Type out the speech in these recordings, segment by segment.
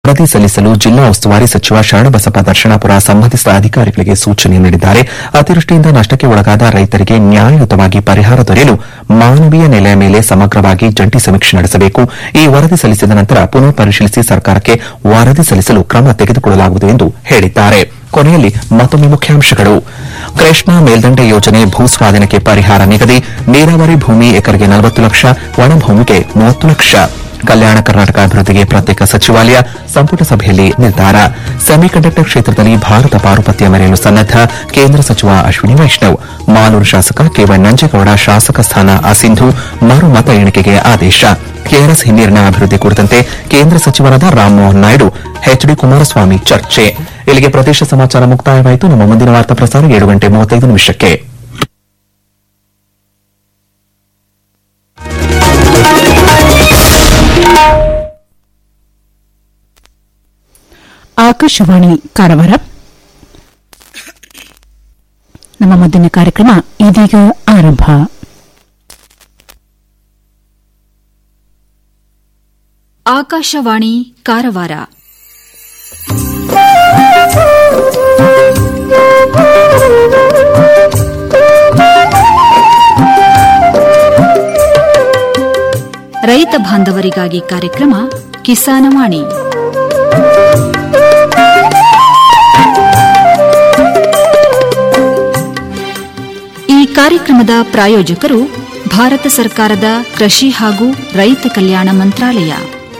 ವರದಿ ಸಲ್ಲಿಸಲು ಜಿಲ್ಲಾ ಉಸ್ತುವಾರಿ ಸಚಿವ ಶರಣಬಸಪ್ಪ ದರ್ಶನಾಪುರ ಸಂಬಂಧಿಸಿದ ಅಧಿಕಾರಿಗಳಿಗೆ ಸೂಚನೆ ನೀಡಿದ್ದಾರೆ ಅತಿವೃಷ್ಟಿಯಿಂದ ನಷ್ಟಕ್ಕೆ ಒಳಗಾದ ರೈತರಿಗೆ ನ್ಯಾಯಯುತವಾಗಿ ಪರಿಹಾರ ದೊರೆಯಲು ಮಾನವೀಯ ನೆಲೆಯ ಮೇಲೆ ಸಮಗ್ರವಾಗಿ ಜಂಟಿ ಸಮೀಕ್ಷೆ ನಡೆಸಬೇಕು ಈ ವರದಿ ಸಲ್ಲಿಸಿದ ನಂತರ ಪುನಃ ಪರಿಶೀಲಿಸಿ ಸರ್ಕಾರಕ್ಕೆ ವರದಿ ಸಲ್ಲಿಸಲು ಕ್ರಮ ತೆಗೆದುಕೊಳ್ಳಲಾಗುವುದು ಎಂದು ಹೇಳಿದ್ದಾರೆ ಕೊನೆಯಲ್ಲಿ ಮತ್ತೊಮ್ಮೆ ಮುಖ್ಯಾಂಶಗಳು ಕೃಷ್ಣಾ ಮೇಲ್ದಂಡೆ ಯೋಜನೆ ಭೂಸ್ವಾಧೀನಕ್ಕೆ ಪರಿಹಾರ ನಿಗದಿ ನೀರಾವರಿ ಭೂಮಿ ಎಕರೆಗೆ ನಲವತ್ತು ಲಕ್ಷ ಒಣಭೂಮಿಗೆ ಮೂವತ್ತು ಲಕ್ಷ ಕಲ್ಯಾಣ ಕರ್ನಾಟಕ ಅಭಿವೃದ್ಧಿಗೆ ಪ್ರತ್ಯೇಕ ಸಚಿವಾಲಯ ಸಂಪುಟ ಸಭೆಯಲ್ಲಿ ನಿರ್ಧಾರ ಸೆಮಿಕಂಡಕ್ಟರ್ ಕ್ಷೇತ್ರದಲ್ಲಿ ಭಾರತ ಪಾರುಪತ್ಯ ಮೆರೆಯಲು ಸನ್ನದ್ದ ಕೇಂದ್ರ ಸಚಿವ ಅಶ್ವಿನಿ ವೈಷ್ಣವ್ ಮಾಲೂರು ಶಾಸಕ ಕೆವೈ ನಂಜೇಗೌಡ ಶಾಸಕ ಸ್ಥಾನ ಅಸಿಂಧು ಮರು ಮತ ಎಣಿಕೆಗೆ ಆದೇಶ ಕೆಆರ್ಎಸ್ ಹಿನ್ನೀರಿನ ಅಭಿವೃದ್ಧಿ ಕುರಿತಂತೆ ಕೇಂದ್ರ ಸಚಿವರಾದ ರಾಮಮೋಹನ್ ನಾಯ್ಡು ಎಚ್ಡಿ ಕುಮಾರಸ್ವಾಮಿ ಚರ್ಚೆ ಇಲ್ಲಿಗೆ ಪ್ರದೇಶ ಸಮಾಚಾರ ಮುಕ್ತಾಯವಾಯಿತು ನಮ್ಮ ಮುಂದಿನ ವಾರ್ತಾ ಪ್ರಸಾರ ಏಳು ಗಂಟೆ ಮೂವತ್ತೈದು ನಿಮಿಷಕ್ಕೆ ಆಕಾಶವಾಣಿ ಕಾರವಾರ ನಮ್ಮ ಮುಂದಿನ ಕಾರ್ಯಕ್ರಮ ಇದೀಗ ಆರಂಭ ಆಕಾಶವಾಣಿ ಕಾರವಾರ ರೈತ ಬಾಂಧವರಿಗಾಗಿ ಕಾರ್ಯಕ್ರಮ ಕಿಸಾನವಾಣಿ ಈ ಕಾರ್ಯಕ್ರಮದ ಪ್ರಾಯೋಜಕರು ಭಾರತ ಸರ್ಕಾರದ ಕೃಷಿ ಹಾಗೂ ರೈತ ಕಲ್ಯಾಣ ಮಂತ್ರಾಲಯ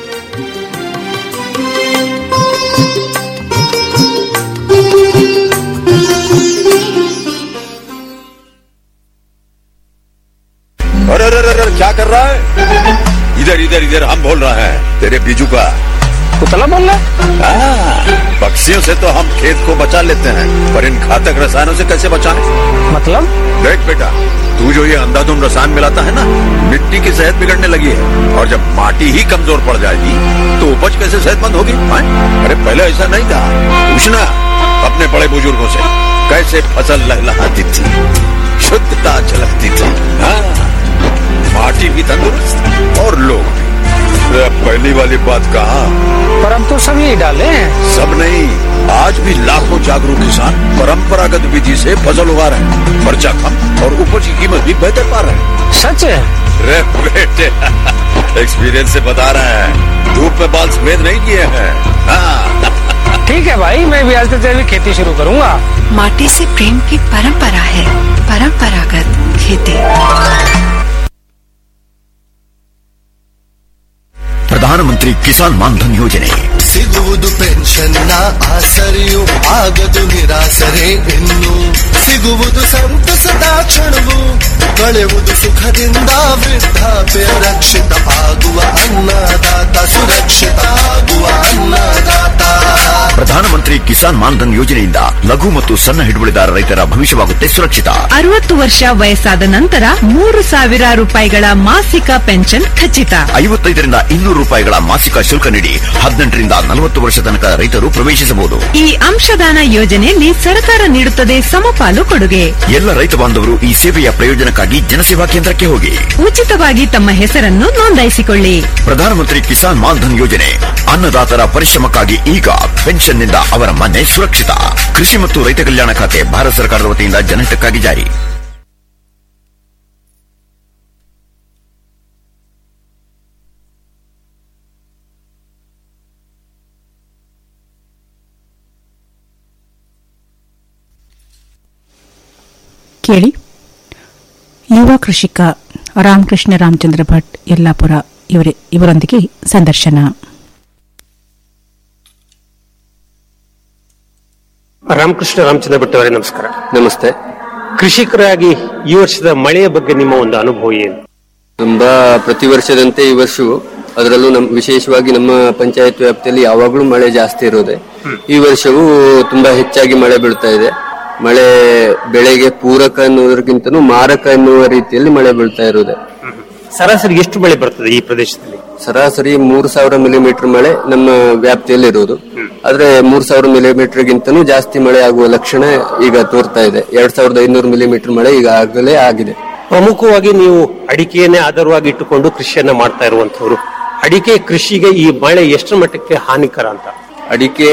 अरे अरे अरे अरे, क्या कर रहा है इधर इधर इधर हम बोल रहे हैं तेरे बीजू का कुतला बोल रहा हाँ, पक्षियों से तो हम खेत को बचा लेते हैं पर इन घातक रसायनों से कैसे बचाएं? मतलब देख बेटा तू जो ये अंधाधुंध रसायन मिलाता है ना मिट्टी की सेहत बिगड़ने लगी है और जब माटी ही कमजोर पड़ जाएगी तो उपज कैसे सेहतमंद होगी हाँ? अरे पहले ऐसा नहीं था पूछना अपने बड़े बुजुर्गों से कैसे फसल लहलहाती थी शुद्धता झलकती थी हाँ माटी भी तंदुरुस्त और लोग भी अरे अब पहली वाली बात कहा पर हम तो सब यही डाले हैं सब नहीं आज भी लाखों जागरूक किसान परंपरागत विधि से फसल उगा रहे हैं खर्चा कम और उपज की कीमत भी बेहतर पा रहे हैं सच है रे बेटे एक्सपीरियंस से बता रहे हैं धूप में बाल सफेद नहीं किए हैं हाँ ठीक है भाई मैं भी आज से जैविक खेती शुरू करूंगा माटी से प्रेम की परंपरा है परंपरागत खेती ಪ್ರಧಾನಮಂತ್ರಿ ಕಿಸಾನ್ ಮಾನ್ಧನ್ ಯೋಜನೆ ಸಿಗುವುದು ಪೆನ್ಷನ್ನ ಆಸರೆಯು ಆಗದು ನಿರಾಸರೆ ಇನ್ನು ಸಿಗುವುದು ಸಂತಸದ ಕ್ಷಣವು ಕಳೆಯುವುದು ಸುಖದಿಂದ ವೃದ್ಧಾಪ್ಯ ರಕ್ಷಿತ ಆಗುವ ಅನ್ನದಾತ ಸುರಕ್ಷಿತ ಆಗುವ ಅನ್ನದಾತ ಪ್ರಧಾನಮಂತ್ರಿ ಕಿಸಾನ್ ಮಾನ್ಧನ್ ಯೋಜನೆಯಿಂದ ಲಘು ಮತ್ತು ಸಣ್ಣ ಹಿಡುವಳಿದಾರ ರೈತರ ಭವಿಷ್ಯವಾಗುತ್ತೆ ಸುರಕ್ಷಿತ ಅರವತ್ತು ವರ್ಷ ವಯಸ್ಸಾದ ನಂತರ ಮೂರು ಸಾವಿರ ರೂಪಾಯಿಗಳ ಮಾಸಿಕ ಪೆನ್ಷನ್ ಖಚಿತ ಐವತ್ತೈದರಿಂದ ಇನ್ನೂರು ರೂಪಾಯಿಗಳ ಮಾಸಿಕ ಶುಲ್ಕ ನೀಡಿ ಹದಿನೆಂಟರಿಂದ ನಲವತ್ತು ವರ್ಷ ತನಕ ರೈತರು ಪ್ರವೇಶಿಸಬಹುದು ಈ ಅಂಶದಾನ ಯೋಜನೆಯಲ್ಲಿ ಸರ್ಕಾರ ನೀಡುತ್ತದೆ ಸಮಪಾಲು ಕೊಡುಗೆ ಎಲ್ಲ ರೈತ ಬಾಂಧವರು ಈ ಸೇವೆಯ ಪ್ರಯೋಜನಕ್ಕಾಗಿ ಜನಸೇವಾ ಕೇಂದ್ರಕ್ಕೆ ಹೋಗಿ ಉಚಿತವಾಗಿ ತಮ್ಮ ಹೆಸರನ್ನು ನೋಂದಾಯಿಸಿಕೊಳ್ಳಿ ಪ್ರಧಾನಮಂತ್ರಿ ಕಿಸಾನ್ ಮಾನ್ಧನ್ ಯೋಜನೆ ಅನ್ನದಾತರ ಪರಿಶ್ರಮಕ್ಕಾಗಿ ಈಗ ಪೆನ್ಷನ್ನಿಂದ ಅವರ ಮನೆ ಸುರಕ್ಷಿತ ಕೃಷಿ ಮತ್ತು ರೈತ ಕಲ್ಯಾಣ ಖಾತೆ ಭಾರತ ಸರ್ಕಾರದ ವತಿಯಿಂದ ಜನಹಿತಕ್ಕಾಗಿ ಜಾರಿ ಕೇಳಿ ಯುವ ಕೃಷಿಕ ರಾಮಕೃಷ್ಣ ರಾಮಚಂದ್ರ ಭಟ್ ಯಲ್ಲಾಪುರ ಇವರೇ ಇವರೊಂದಿಗೆ ಸಂದರ್ಶನ ರಾಮಕೃಷ್ಣ ರಾಮಚಂದ್ರ ಭಟ್ ಅವರೇ ನಮಸ್ಕಾರ ನಮಸ್ತೆ ಕೃಷಿಕರಾಗಿ ಈ ವರ್ಷದ ಮಳೆಯ ಬಗ್ಗೆ ನಿಮ್ಮ ಒಂದು ಅನುಭವ ಏನು ತುಂಬಾ ಪ್ರತಿ ವರ್ಷದಂತೆ ಈ ವರ್ಷವೂ ಅದರಲ್ಲೂ ನಮ್ ವಿಶೇಷವಾಗಿ ನಮ್ಮ ಪಂಚಾಯತ್ ವ್ಯಾಪ್ತಿಯಲ್ಲಿ ಯಾವಾಗಲೂ ಮಳೆ ಜಾಸ್ತಿ ಇರೋದೆ ಈ ವರ್ಷವೂ ತುಂಬಾ ಹೆಚ್ಚಾಗಿ ಮಳೆ ಬೀಳ್ತಾ ಇದೆ ಮಳೆ ಬೆಳೆಗೆ ಪೂರಕ ಅನ್ನೋದಕ್ಕಿಂತನೂ ಮಾರಕ ಎನ್ನುವ ರೀತಿಯಲ್ಲಿ ಮಳೆ ಬೀಳ್ತಾ ಇರೋದೆ ಸರಾಸರಿ ಎಷ್ಟು ಮಳೆ ಬರ್ತದೆ ಈ ಪ್ರದೇಶದಲ್ಲಿ ಸರಾಸರಿ ಮೂರು ಸಾವಿರ ಮಿಲಿಮೀಟರ್ ಮಳೆ ನಮ್ಮ ವ್ಯಾಪ್ತಿಯಲ್ಲಿ ಇರೋದು ಆದ್ರೆ ಮೂರ್ ಸಾವಿರ ಮಿಲಿಮೀಟರ್ ಗಿಂತನೂ ಜಾಸ್ತಿ ಮಳೆ ಆಗುವ ಲಕ್ಷಣ ಈಗ ತೋರ್ತಾ ಇದೆ ಎರಡ್ ಸಾವಿರದ ಐನೂರು ಮಿಲಿಮೀಟರ್ ಮಳೆ ಈಗಾಗಲೇ ಆಗಿದೆ ಪ್ರಮುಖವಾಗಿ ನೀವು ಅಡಿಕೆಯನ್ನೇ ಆಧಾರವಾಗಿ ಇಟ್ಟುಕೊಂಡು ಕೃಷಿಯನ್ನ ಮಾಡ್ತಾ ಇರುವಂತವ್ರು ಅಡಿಕೆ ಕೃಷಿಗೆ ಈ ಮಳೆ ಎಷ್ಟು ಮಟ್ಟಕ್ಕೆ ಹಾನಿಕರ ಅಂತ ಅಡಿಕೆ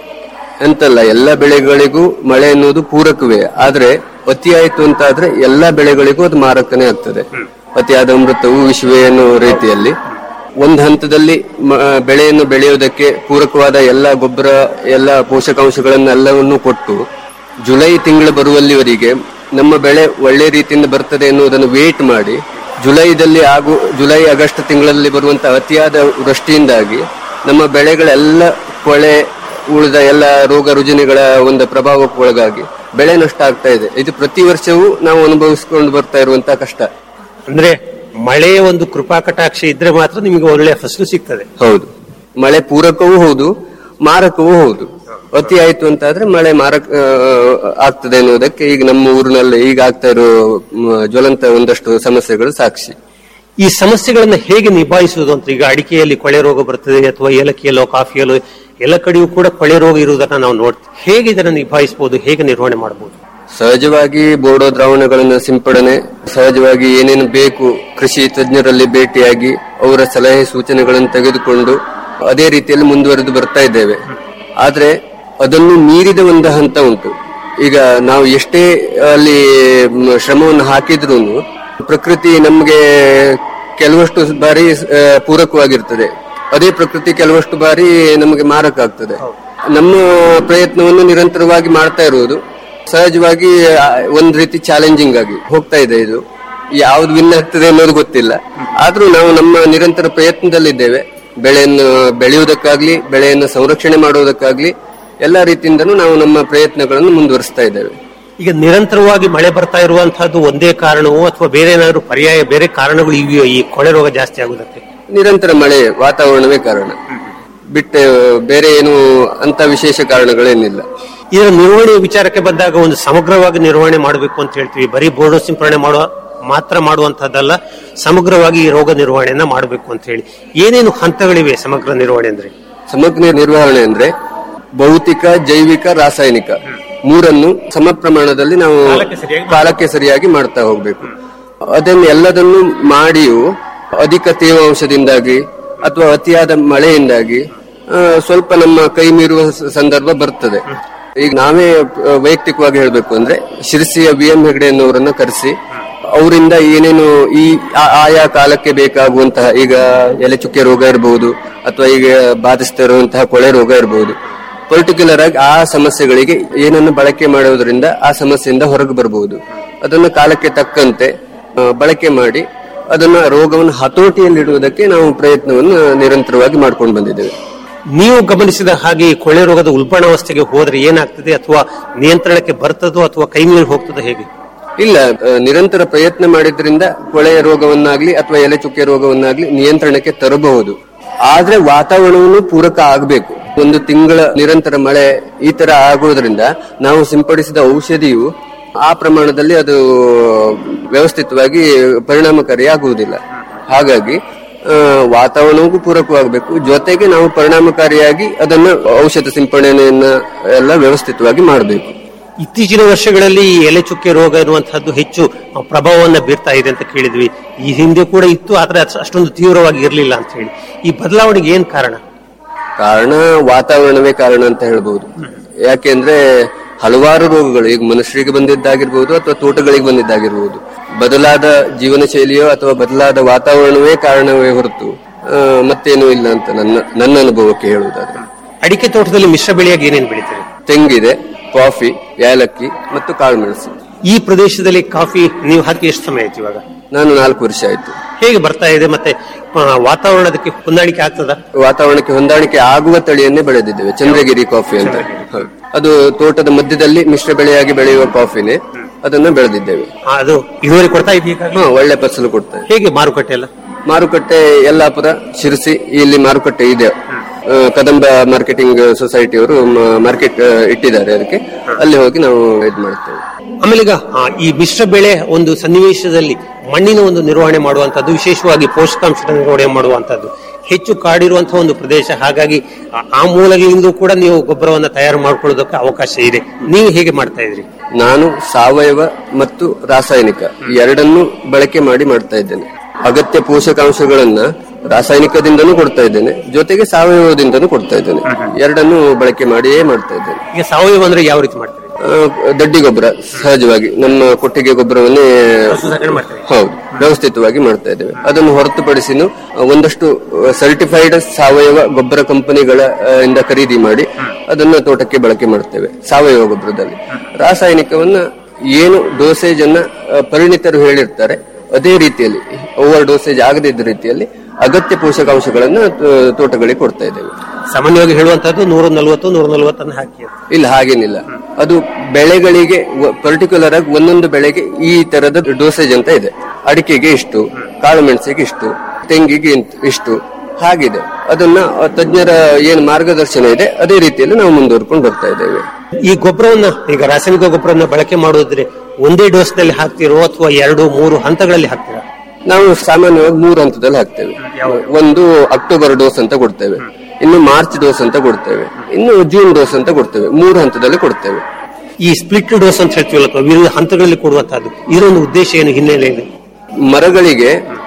ಅಂತಲ್ಲ ಎಲ್ಲ ಬೆಳೆಗಳಿಗೂ ಮಳೆ ಎನ್ನುವುದು ಪೂರಕವೇ ಆದ್ರೆ ಅತಿ ಆಯ್ತು ಅಂತ ಆದ್ರೆ ಎಲ್ಲಾ ಬೆಳೆಗಳಿಗೂ ಅದು ಮಾರಕನೇ ಆಗ್ತದೆ ಅತಿಯಾದ ಅಮೃತವು ವಿಶ್ವೇ ಅನ್ನೋ ರೀತಿಯಲ್ಲಿ ಒಂದು ಹಂತದಲ್ಲಿ ಮ- ಬೆಳೆಯನ್ನು ಬೆಳೆಯುವುದಕ್ಕೆ ಪೂರಕವಾದ ಎಲ್ಲ ಗೊಬ್ಬರ ಎಲ್ಲ ಪೋಷಕಾಂಶಗಳನ್ನೆಲ್ಲವನ್ನು ಕೊಟ್ಟು ಜುಲೈ ತಿಂಗಳು ಬರುವಲ್ಲಿವರೆಗೆ ನಮ್ಮ ಬೆಳೆ ಒಳ್ಳೆ ರೀತಿಯಿಂದ ಬರ್ತದೆ ಎನ್ನುವುದನ್ನು ವೇಟ್ ಮಾಡಿ ಜುಲೈದಲ್ಲಿ ಹಾಗೂ ಜುಲೈ ಆಗಸ್ಟ್ ತಿಂಗಳಲ್ಲಿ ಬರುವಂತಹ ಅತಿಯಾದ ವೃಷ್ಟಿಯಿಂದಾಗಿ ನಮ್ಮ ಬೆಳೆಗಳೆಲ್ಲ ಕೊಳೆ ಉಳಿದ ಎಲ್ಲ ರೋಗ ರುಜಿನಗಳ ಒಂದು ಪ್ರಭಾವಕ್ಕೆ ಒಳಗಾಗಿ ಬೆಳೆ ನಷ್ಟ ಆಗ್ತಾ ಇದೆ ಇದು ಪ್ರತಿ ವರ್ಷವೂ ನಾವು ಅನುಭವಿಸಿಕೊಂಡು ಬರ್ತಾ ಇರುವಂತಹ ಕಷ್ಟ ಅಂದ್ರೆ ಮಳೆಯ ಒಂದು ಕೃಪಾ ಕಟಾಕ್ಷ ಇದ್ರೆ ಮಾತ್ರ ನಿಮಗೆ ಒಳ್ಳೆಯ ಫಸಲು ಸಿಗ್ತದೆ ಹೌದು ಮಳೆ ಪೂರಕವೂ ಹೌದು ಮಾರಕವೂ ಹೌದು ಅತಿ ಆಯ್ತು ಅಂತ ಆದ್ರೆ ಮಳೆ ಮಾರಕ ಆ, ಆಗ್ತದೆ ಅನ್ನೋದಕ್ಕೆ ಈಗ ನಮ್ಮ ಊರಿನಲ್ಲಿ ಈಗ ಆಗ್ತಾ ಇರೋ ಮ್, ಜ್ವಲಂತ ಒಂದಷ್ಟು ಸಮಸ್ಯೆಗಳು ಸಾಕ್ಷಿ ಈ ಸಮಸ್ಯೆಗಳನ್ನ ಹೇಗೆ ನಿಭಾಯಿಸುವುದು ಅಂತ ಈಗ ಅಡಿಕೆಯಲ್ಲಿ ಕೊಳೆ ರೋಗ ಬರ್ತದೆ ಅಥವಾ ಏಲಕ್ಕಿಯಲ್ಲೋ ಕಾಫಿಯಲ್ಲೋ ಎಲ್ಲ ಕಡೆಯೂ ಕೂಡ ಕೊಳೆ ರೋಗ ಇರುವುದನ್ನ ನಾವು ನೋಡ್ತೀವಿ ಹೇಗೆ ಇದನ್ನು ನಿಭಾಯಿಸಬಹುದು ಹೇಗೆ ನಿರ್ವಹಣೆ ಮಾಡಬಹುದು ಸಹಜವಾಗಿ ಬೋಡೋ ದ್ರಾವಣಗಳನ್ನು ಸಿಂಪಡಣೆ ಸಹಜವಾಗಿ ಏನೇನು ಬೇಕು ಕೃಷಿ ತಜ್ಞರಲ್ಲಿ ಭೇಟಿಯಾಗಿ ಅವರ ಸಲಹೆ ಸೂಚನೆಗಳನ್ನು ತೆಗೆದುಕೊಂಡು ಅದೇ ರೀತಿಯಲ್ಲಿ ಮುಂದುವರೆದು ಬರ್ತಾ ಇದ್ದೇವೆ ಆದ್ರೆ ಅದನ್ನು ಮೀರಿದ ಒಂದು ಹಂತ ಉಂಟು ಈಗ ನಾವು ಎಷ್ಟೇ ಅಲ್ಲಿ ಮ್, ಶ್ರಮವನ್ನು ಹಾಕಿದ್ರು ಪ್ರಕೃತಿ ನಮಗೆ ಕೆಲವಷ್ಟು ಬಾರಿ ಆ, ಪೂರಕವಾಗಿರ್ತದೆ ಅದೇ ಪ್ರಕೃತಿ ಕೆಲವಷ್ಟು ಬಾರಿ ನಮಗೆ ಮಾರಕ ಆಗ್ತದೆ ನಮ್ಮ ಪ್ರಯತ್ನವನ್ನು ನಿರಂತರವಾಗಿ ಮಾಡ್ತಾ ಇರುವುದು ಸಹಜವಾಗಿ ಆ, ಒಂದ್ ರೀತಿ ಚಾಲೆಂಜಿಂಗ್ ಆಗಿ ಹೋಗ್ತಾ ಇದೆ ಇದು ಯಾವ್ದು ವಿನ್ ಆಗ್ತದೆ ಅನ್ನೋದು ಗೊತ್ತಿಲ್ಲ ಆದ್ರೂ ನಾವು ನಮ್ಮ ನಿರಂತರ ಪ್ರಯತ್ನದಲ್ಲಿದ್ದೇವೆ ಬೆಳೆಯನ್ನು ಬೆಳೆಯುವುದಕ್ಕಾಗ್ಲಿ ಬೆಳೆಯನ್ನು ಸಂರಕ್ಷಣೆ ಮಾಡುವುದಕ್ಕಾಗ್ಲಿ ಎಲ್ಲಾ ರೀತಿಯಿಂದನೂ ನಾವು ನಮ್ಮ ಪ್ರಯತ್ನಗಳನ್ನು ಮುಂದುವರಿಸ್ತಾ ಇದ್ದೇವೆ ಈಗ ನಿರಂತರವಾಗಿ ಮಳೆ ಬರ್ತಾ ಇರುವಂತಹದ್ದು ಒಂದೇ ಕಾರಣವೋ ಅಥವಾ ಬೇರೆ ಏನಾದ್ರು ಪರ್ಯಾಯ ಬೇರೆ ಕಾರಣಗಳು ಇವೆಯೋ ಈ ಕೊಳೆ ರೋಗ ಜಾಸ್ತಿ ಆಗುವುದಕ್ಕೆ ನಿರಂತರ ಮಳೆ ವಾತಾವರಣವೇ ಕಾರಣ ಬಿಟ್ಟೆ ಬೇರೆ ಏನು ಅಂತ ವಿಶೇಷ ಕಾರಣಗಳೇನಿಲ್ಲ ಇದರ ನಿರ್ವಹಣೆ ವಿಚಾರಕ್ಕೆ ಬಂದಾಗ ಒಂದು ಸಮಗ್ರವಾಗಿ ನಿರ್ವಹಣೆ ಮಾಡಬೇಕು ಅಂತ ಹೇಳ್ತೀವಿ ಬರೀ ಬೋರ್ಡೋ ಸಿಂಪರಣೆ ಮಾಡುವ ಮಾತ್ರ ಮಾಡುವಂತಹದ್ದಲ್ಲ ಸಮಗ್ರವಾಗಿ ಈ ರೋಗ ನಿರ್ವಹಣೆಯನ್ನ ಮಾಡಬೇಕು ಅಂತ ಹೇಳಿ ಏನೇನು ಹಂತಗಳಿವೆ ಸಮಗ್ರ ನಿರ್ವಹಣೆ ಅಂದ್ರೆ ಸಮಗ್ರ ನಿರ್ವಹಣೆ ಅಂದ್ರೆ ಭೌತಿಕ ಜೈವಿಕ ರಾಸಾಯನಿಕ ಮೂರನ್ನು ಸಮ ಪ್ರಮಾಣದಲ್ಲಿ ನಾವು ಕಾಲಕ್ಕೆ ಸರಿಯಾಗಿ ಮಾಡ್ತಾ ಹೋಗ್ಬೇಕು ಅದನ್ನು ಎಲ್ಲದನ್ನು ಮಾಡಿಯೂ ಅಧಿಕ ತೇವಾಂಶದಿಂದಾಗಿ ಅಥವಾ ಅತಿಯಾದ ಮಳೆಯಿಂದಾಗಿ ಆ, ಸ್ವಲ್ಪ ನಮ್ಮ ಕೈ ಮೀರುವ ಸ- ಸಂದರ್ಭ ಬರ್ತದೆ ಈಗ ನಾವೇ ಆ, ವೈಯಕ್ತಿಕವಾಗಿ ಹೇಳಬೇಕು ಅಂದ್ರೆ ಶಿರಸಿಯ ವಿ ಎಂ ಹೆಗಡೆ ಅನ್ನೋರನ್ನ ಕರೆಸಿ ಅವರಿಂದ ಏನೇನು ಈ ಆ- ಆಯಾ ಕಾಲಕ್ಕೆ ಬೇಕಾಗುವಂತಹ ಈಗ ಎಲೆ ಚುಕ್ಕೆ ರೋಗ ಇರಬಹುದು ಅಥವಾ ಈಗ ಬಾಧಿಸ್ತಾ ಇರುವಂತಹ ಕೊಳೆ ರೋಗ ಇರಬಹುದು ಪರ್ಟಿಕ್ಯುಲರ್ ಆಗಿ ಆ ಸಮಸ್ಯೆಗಳಿಗೆ ಏನನ್ನು ಬಳಕೆ ಮಾಡುವುದರಿಂದ ಆ ಸಮಸ್ಯೆಯಿಂದ ಹೊರಗೆ ಬರಬಹುದು ಅದನ್ನು ಕಾಲಕ್ಕೆ ತಕ್ಕಂತೆ ಆ, ಬಳಕೆ ಮಾಡಿ ಅದನ್ನ ರೋಗವನ್ನು ಹತೋಟಿಯಲ್ಲಿಡುವುದಕ್ಕೆ ನಾವು ಪ್ರಯತ್ನವನ್ನು ನಿರಂತರವಾಗಿ ಮಾಡ್ಕೊಂಡು ಬಂದಿದ್ದೇವೆ ನೀವು ಗಮನಿಸಿದ ಹಾಗೆ ಈ ಕೊಳೆ ರೋಗದ ಉಲ್ಬಣಾವಸ್ಥೆಗೆ ಹೋದ್ರೆ ಏನಾಗ್ತದೆ ಅಥವಾ ನಿಯಂತ್ರಣಕ್ಕೆ ಬರ್ತದೋ ಅಥವಾ ಕೈ ಮೀರಿ ಹೋಗ್ತದೋ ಹೇಗೆ ಇಲ್ಲ ಆ, ನಿರಂತರ ಪ್ರಯತ್ನ ಮಾಡಿದ್ರಿಂದ ಕೊಳೆಯ ರೋಗವನ್ನಾಗ್ಲಿ ಅಥವಾ ಎಲೆ ಚುಕ್ಕೆ ರೋಗವನ್ನಾಗ್ಲಿ ನಿಯಂತ್ರಣಕ್ಕೆ ತರಬಹುದು ಆದ್ರೆ ವಾತಾವರಣವನ್ನು ಪೂರಕ ಆಗಬೇಕು ಒಂದು ತಿಂಗಳ ನಿರಂತರ ಮಳೆ ಈ ತರ ಆಗುವುದರಿಂದ ನಾವು ಸಿಂಪಡಿಸಿದ ಔಷಧಿಯು ಆ ಪ್ರಮಾಣದಲ್ಲಿ ಅದು ವ್ಯವಸ್ಥಿತವಾಗಿ ಪರಿಣಾಮಕಾರಿ ಆಗುವುದಿಲ್ಲ ಹಾಗಾಗಿ ಆ, ವಾತಾವರಣಕ್ಕೂ ಪೂರಕವಾಗಬೇಕು ಜೊತೆಗೆ ನಾವು ಪರಿಣಾಮಕಾರಿಯಾಗಿ ಅದನ್ನ ಔಷಧ ಸಿಂಪಡಣೆಯನ್ನ ಎಲ್ಲ ವ್ಯವಸ್ಥಿತವಾಗಿ ಮಾಡಬೇಕು ಇತ್ತೀಚಿನ ವರ್ಷಗಳಲ್ಲಿ ಈ ಎಲೆ ಚುಕ್ಕೆ ರೋಗ ಎನ್ನುವಂತಹದ್ದು ಹೆಚ್ಚು ಪ್ರಭಾವವನ್ನ ಬೀರ್ತಾ ಇದೆ ಅಂತ ಕೇಳಿದ್ವಿ ಈ ಹಿಂದೆ ಕೂಡ ಇತ್ತು ಆದ್ರೆ ಅದ್ ಅಷ್ಟೊಂದು ತೀವ್ರವಾಗಿ ಇರಲಿಲ್ಲ ಅಂತ ಹೇಳಿ ಈ ಬದಲಾವಣೆಗೆ ಏನ್ ಕಾರಣ ಕಾರಣ ವಾತಾವರಣವೇ ಕಾರಣ ಅಂತ ಹೇಳ್ಬಹುದು ಯಾಕೆಂದ್ರೆ ಹಲವಾರು ರೋಗಗಳು ಈಗ ಮನುಷ್ಯರಿಗೆ ಬಂದಿದ್ದಾಗಿರ್ಬೋದು ಅಥವಾ ತೋಟಗಳಿಗೆ ಬಂದಿದ್ದಾಗಿರ್ಬೋದು ಬದಲಾದ ಜೀವನ ಶೈಲಿಯೋ ಅಥವಾ ಬದಲಾದ ವಾತಾವರಣವೇ ಕಾರಣವೇ ಹೊರತು ಆ, ಮತ್ತೇನೂ ಇಲ್ಲ ಅಂತ ನನ್ನ ನನ್ನ ಅನುಭವಕ್ಕೆ ಹೇಳುವುದಾದ್ರೆ ಅಡಿಕೆ ತೋಟದಲ್ಲಿ ಮಿಶ್ರ ಬೆಳೆಯಾಗಿ ಏನೇನು ಬೆಳಿತೀರಿ ತೆಂಗಿದೆ ಕಾಫಿ ಏಲಕ್ಕಿ ಮತ್ತು ಕಾಳುಮೆಣಸು ಈ ಪ್ರದೇಶದಲ್ಲಿ ಕಾಫಿ ನೀವು ಹಾಕಿ ಎಷ್ಟು ಸಮಯ ಆಯ್ತು ಇವಾಗ ನಾನು ನಾಲ್ಕು ವರ್ಷ ಆಯ್ತು ಹೇಗೆ ಬರ್ತಾ ಇದೆ ಮತ್ತೆ ಆ, ವಾತಾವರಣ ಅದಕ್ಕೆ ಹೊಂದಾಣಿಕೆ ಆಗ್ತದ ವಾತಾವರಣಕ್ಕೆ ಹೊಂದಾಣಿಕೆ ಆಗುವ ತಳಿಯನ್ನೇ ಬೆಳೆದಿದ್ದೇವೆ ಚಂದ್ರಗಿರಿ ಕಾಫಿ ಅಂತ ಹೌದು. ಅದು ತೋಟದ ಮಧ್ಯದಲ್ಲಿ ಮಿಶ್ರ ಬೆಳೆಯಾಗಿ ಬೆಳೆಯುವ ಕಾಫಿನೇ ಅದನ್ನ ಬೆಳೆದಿದ್ದೇವೆ ಅದು ಇಳುವರಿ ಕೊಡ್ತಾ ಇದೆಯಾ ಹಾ ಒಳ್ಳೆ ಫಸಲು ಕೊಡ್ತೇವೆ ಹೇಗೆ ಮಾರುಕಟ್ಟೆ ಎಲ್ಲ ಮಾರುಕಟ್ಟೆ ಯಲ್ಲಾಪುರ ಶಿರಸಿ ಇಲ್ಲಿ ಮಾರುಕಟ್ಟೆ ಇದೆ ಆ, ಕದಂಬ ಮಾರ್ಕೆಟಿಂಗ್ ಸೊಸೈಟಿಯವರು ಮಾರ್ಕೆಟ್ ಇಟ್ಟಿದ್ದಾರೆ ಅದಕ್ಕೆ ಅಲ್ಲಿ ಹೋಗಿ ನಾವು ಇದು ಮಾಡ್ತೇವೆ ಆಮೇಲೆ ಈಗ ಆ, ಈ ಮಿಶ್ರ ಬೆಳೆ ಒಂದು ಸನ್ನಿವೇಶದಲ್ಲಿ ಮಣ್ಣಿನ ಒಂದು ನಿರ್ವಹಣೆ ಮಾಡುವಂತದ್ದು ವಿಶೇಷವಾಗಿ ಪೋಷಕಾಂಶದ ನಿರ್ವಹಣೆ ಮಾಡುವಂತದ್ದು ಹೆಚ್ಚು ಕಾಡಿರುವಂತಹ ಒಂದು ಪ್ರದೇಶ ಹಾಗಾಗಿ ಆ- ಆ ಮೂಲಗಳಿಂದ ಕೂಡ ನೀವು ಗೊಬ್ಬರವನ್ನ ತಯಾರು ಮಾಡ್ಕೊಳ್ಳೋದಕ್ಕೆ ಅವಕಾಶ ಇದೆ ನೀವು ಹೇಗೆ ಮಾಡ್ತಾ ಇದ್ರಿ ನಾನು ಸಾವಯವ ಮತ್ತು ರಾಸಾಯನಿಕ ಈ ಎರಡನ್ನು ಬಳಕೆ ಮಾಡಿ ಮಾಡ್ತಾ ಇದ್ದೇನೆ ಅಗತ್ಯ ಪೋಷಕಾಂಶಗಳನ್ನ ರಾಸಾಯನಿಕದಿಂದನೂ ಕೊಡ್ತಾ ಇದ್ದೇನೆ ಜೊತೆಗೆ ಸಾವಯವದಿಂದನೂ ಕೊಡ್ತಾ ಇದ್ದೇನೆ ಎರಡನ್ನು ಬಳಕೆ ಮಾಡಿಯೇ ಮಾಡ್ತಾ ಇದ್ದೇನೆ ಈಗ ಸಾವಯವ ಅಂದ್ರೆ ಯಾವ ರೀತಿ ಮಾಡ್ತೀರಿ ಆ, ದಡ್ಡಿ ಗೊಬ್ಬರ ಸಹಜವಾಗಿ ನಮ್ಮ ಕೊಟ್ಟಿಗೆ ಗೊಬ್ಬರವನ್ನೇ ಸಾಕಣೆ ಮಾಡ್ತೀರಿ ಹೌದು ವ್ಯವಸ್ಥಿತವಾಗಿ ಮಾಡ್ತಾ ಇದ್ದೇವೆ ಅದನ್ನು ಹೊರತುಪಡಿಸಿನು ಆ, ಒಂದಷ್ಟು ಸರ್ಟಿಫೈಡ್ ಸಾವಯವ ಗೊಬ್ಬರ ಕಂಪನಿಗಳ ಆ, ಇಂದ ಖರೀದಿ ಮಾಡಿ ಅದನ್ನ ತೋಟಕ್ಕೆ ಬಳಕೆ ಮಾಡ್ತೇವೆ ಸಾವಯವ ಗೊಬ್ಬರದಲ್ಲಿ ರಾಸಾಯನಿಕವನ್ನ ಏನು ಡೋಸೇಜ್ ಅನ್ನ ಆ, ಪರಿಣಿತರು ಹೇಳಿರ್ತಾರೆ ಅದೇ ರೀತಿಯಲ್ಲಿ ಓವರ್ ಡೋಸೇಜ್ ಆಗದಿದ್ದ ರೀತಿಯಲ್ಲಿ ಅಗತ್ಯ ಪೋಷಕಾಂಶಗಳನ್ನ ಆ, ತೋಟಗಳಿಗೆ ಕೊಡ್ತಾ ಇದ್ದೇವೆ ಸಾಮಾನ್ಯವಾಗಿ ಹೇಳುವಂತದ್ದು ನೂರ ನಲ್ವತ್ತು ನೂರ ನಲ್ವತ್ತನ್ನು ಹಾಕಿ ಅಂತ. ಇಲ್ಲ ಹಾಗೇನಿಲ್ಲ ಅದು ಬೆಳೆಗಳಿಗೆ ಪರ್ಟಿಕ್ಯುಲರ್ ಆಗಿ ಒಂದೊಂದು ಬೆಳೆಗೆ ಈ ತರದ ಡೋಸೇಜ್ ಅಂತ ಇದೆ ಅಡಿಕೆಗೆ ಇಷ್ಟು ಕಾಳು ಮೆಣಸಿಗೆ ಇಷ್ಟು ತೆಂಗಿಗೆ ಇಂತ್- ಇಷ್ಟು ಹಾಗಿದೆ ಅದನ್ನ ಆ ತಜ್ಞರ ಏನು ಮಾರ್ಗದರ್ಶನ ಇದೆ ಅದೇ ರೀತಿಯಲ್ಲಿ ನಾವು ಮುಂದುವರ್ಕೊಂಡು ಬರ್ತಾ ಇದ್ದೇವೆ ಈ ಗೊಬ್ಬರವನ್ನ ಈಗ ರಾಸಾಯನಿಕ ಗೊಬ್ಬರವನ್ನ ಬಳಕೆ ಮಾಡೋದ್ರೆ ಒಂದೇ ಡೋಸ್ ನಲ್ಲಿ ಹಾಕ್ತಿರೋ ಅಥವಾ ಎರಡು ಮೂರು ಹಂತಗಳಲ್ಲಿ ಹಾಕ್ತೀರಾ ನಾವು ಸಾಮಾನ್ಯವಾಗಿ ಮೂರು ಹಂತದಲ್ಲಿ ಹಾಕ್ತೇವೆ ಒಂದು ಅಕ್ಟೋಬರ್ ಡೋಸ್ ಅಂತ ಕೊಡ್ತೇವೆ ಇನ್ನು ಮಾರ್ಚ್ ಡೋಸ್ ಅಂತ ಕೊಡ್ತೇವೆ ಇನ್ನು ಜೂನ್ ಡೋಸ್ ಅಂತ ಕೊಡ್ತೇವೆ ಮೂರು ಹಂತದಲ್ಲಿ ಕೊಡ್ತೇವೆ ಈ ಸ್ಪ್ಲಿಟ್ ಡೋಸ್ ಅಂತ ಹೇಳ್ತೀವಲ್ಲ ಅಥವಾ ವಿವಿಧ ಹಂತಗಳಲ್ಲಿ ಕೊಡುವಂತಹದ್ದು ಇದೊಂದು ಉದ್ದೇಶ ಏನು ಹಿನ್ನೆಲೆ ಇದೆ ಮರಗಳಿಗೆ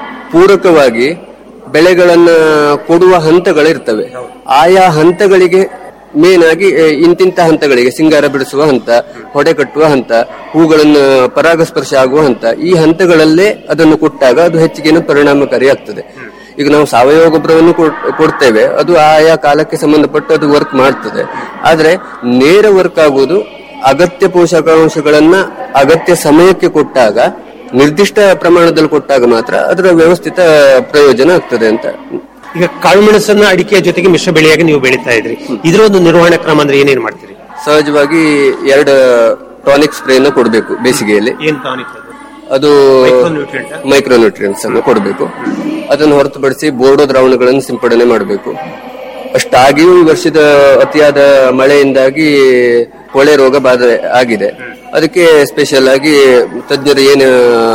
ಪೂರಕವಾಗಿ ಬೆಳೆಗಳನ್ನ ಕೊಡುವ ಹಂತಗಳಿರ್ತವೆ ಆಯಾ ಹಂತಗಳಿಗೆ ಮೇನ್ ಆಗಿ ಆ, ಇಂತಿಂತ ಹಂತಗಳಿಗೆ ಸಿಂಗಾರ ಬಿಡಿಸುವ ಹಂತ ಹೊಡೆ ಕಟ್ಟುವ ಹಂತ ಹೂಗಳನ್ನು ಪರಾಗಸ್ಪರ್ಶ ಆಗುವ ಹಂತ ಈ ಹಂತಗಳಲ್ಲೇ ಅದನ್ನು ಕೊಟ್ಟಾಗ ಅದು ಹೆಚ್ಚಿಗೆ ಪರಿಣಾಮಕಾರಿ ಆಗ್ತದೆ ಈಗ ನಾವು ಸಾವಯವ ಗೊಬ್ಬರವನ್ನು ಕೊಡ್- ಕೊಡ್ತೇವೆ ಅದು ಆಯಾ ಕಾಲಕ್ಕೆ ಸಂಬಂಧಪಟ್ಟು ಅದು ವರ್ಕ್ ಮಾಡ್ತದೆ ಆದ್ರೆ ನೇರ ವರ್ಕ್ ಆಗುವುದು ಅಗತ್ಯ ಪೋಷಕಾಂಶಗಳನ್ನ ಅಗತ್ಯ ಸಮಯಕ್ಕೆ ಕೊಟ್ಟಾಗ ನಿರ್ದಿಷ್ಟ ಪ್ರಮಾಣದಲ್ಲಿ ಕೊಟ್ಟಾಗ ಮಾತ್ರ ಅದರ ವ್ಯವಸ್ಥಿತ ಪ್ರಯೋಜನ ಆಗ್ತದೆ ಅಂತ ಈಗ ಕಾಳುಮೆಣಸನ್ನ ಅಡಿಕೆಯ ಜೊತೆಗೆ ಮಿಶ್ರ ಬೆಳೆಯಾಗಿ ನೀವು ಬೆಳೀತಾ ಇದ್ರಿ ಇದರ ಒಂದು ನಿರ್ವಹಣಾ ಕ್ರಮ ಅಂದ್ರೆ ಏನೇನು ಮಾಡ್ತೀರಿ ಸಹಜವಾಗಿ ಎರಡು ಟಾನಿಕ್ ಸ್ಪ್ರೇನ ಕೊಡಬೇಕು ಬೇಸಿಗೆಯಲ್ಲಿ ಏನ್ ಟಾನಿಕ್ ಅದು? ಅದು Micronutrient ಆ? ಮೈಕ್ರೋನ್ಯೂಟ್ರಿಯನ್ಸ್ ಅನ್ನು ಕೊಡಬೇಕು ಅದನ್ನು ಹೊರತುಪಡಿಸಿ ಬೋರ್ಡೋ ದ್ರಾವಣಗಳನ್ನು ಸಿಂಪಡಣೆ ಮಾಡಬೇಕು ಅಷ್ಟಾಗಿಯೂ ಈ ವರ್ಷದ ಅತಿಯಾದ ಮಳೆಯಿಂದಾಗಿ ಕೊಳೆ ರೋಗ ಬಾಧೆ ಆಗಿದೆ ಅದಕ್ಕೆ ಸ್ಪೆಷಲ್ ಆಗಿ ತಜ್ಞರು ಏನು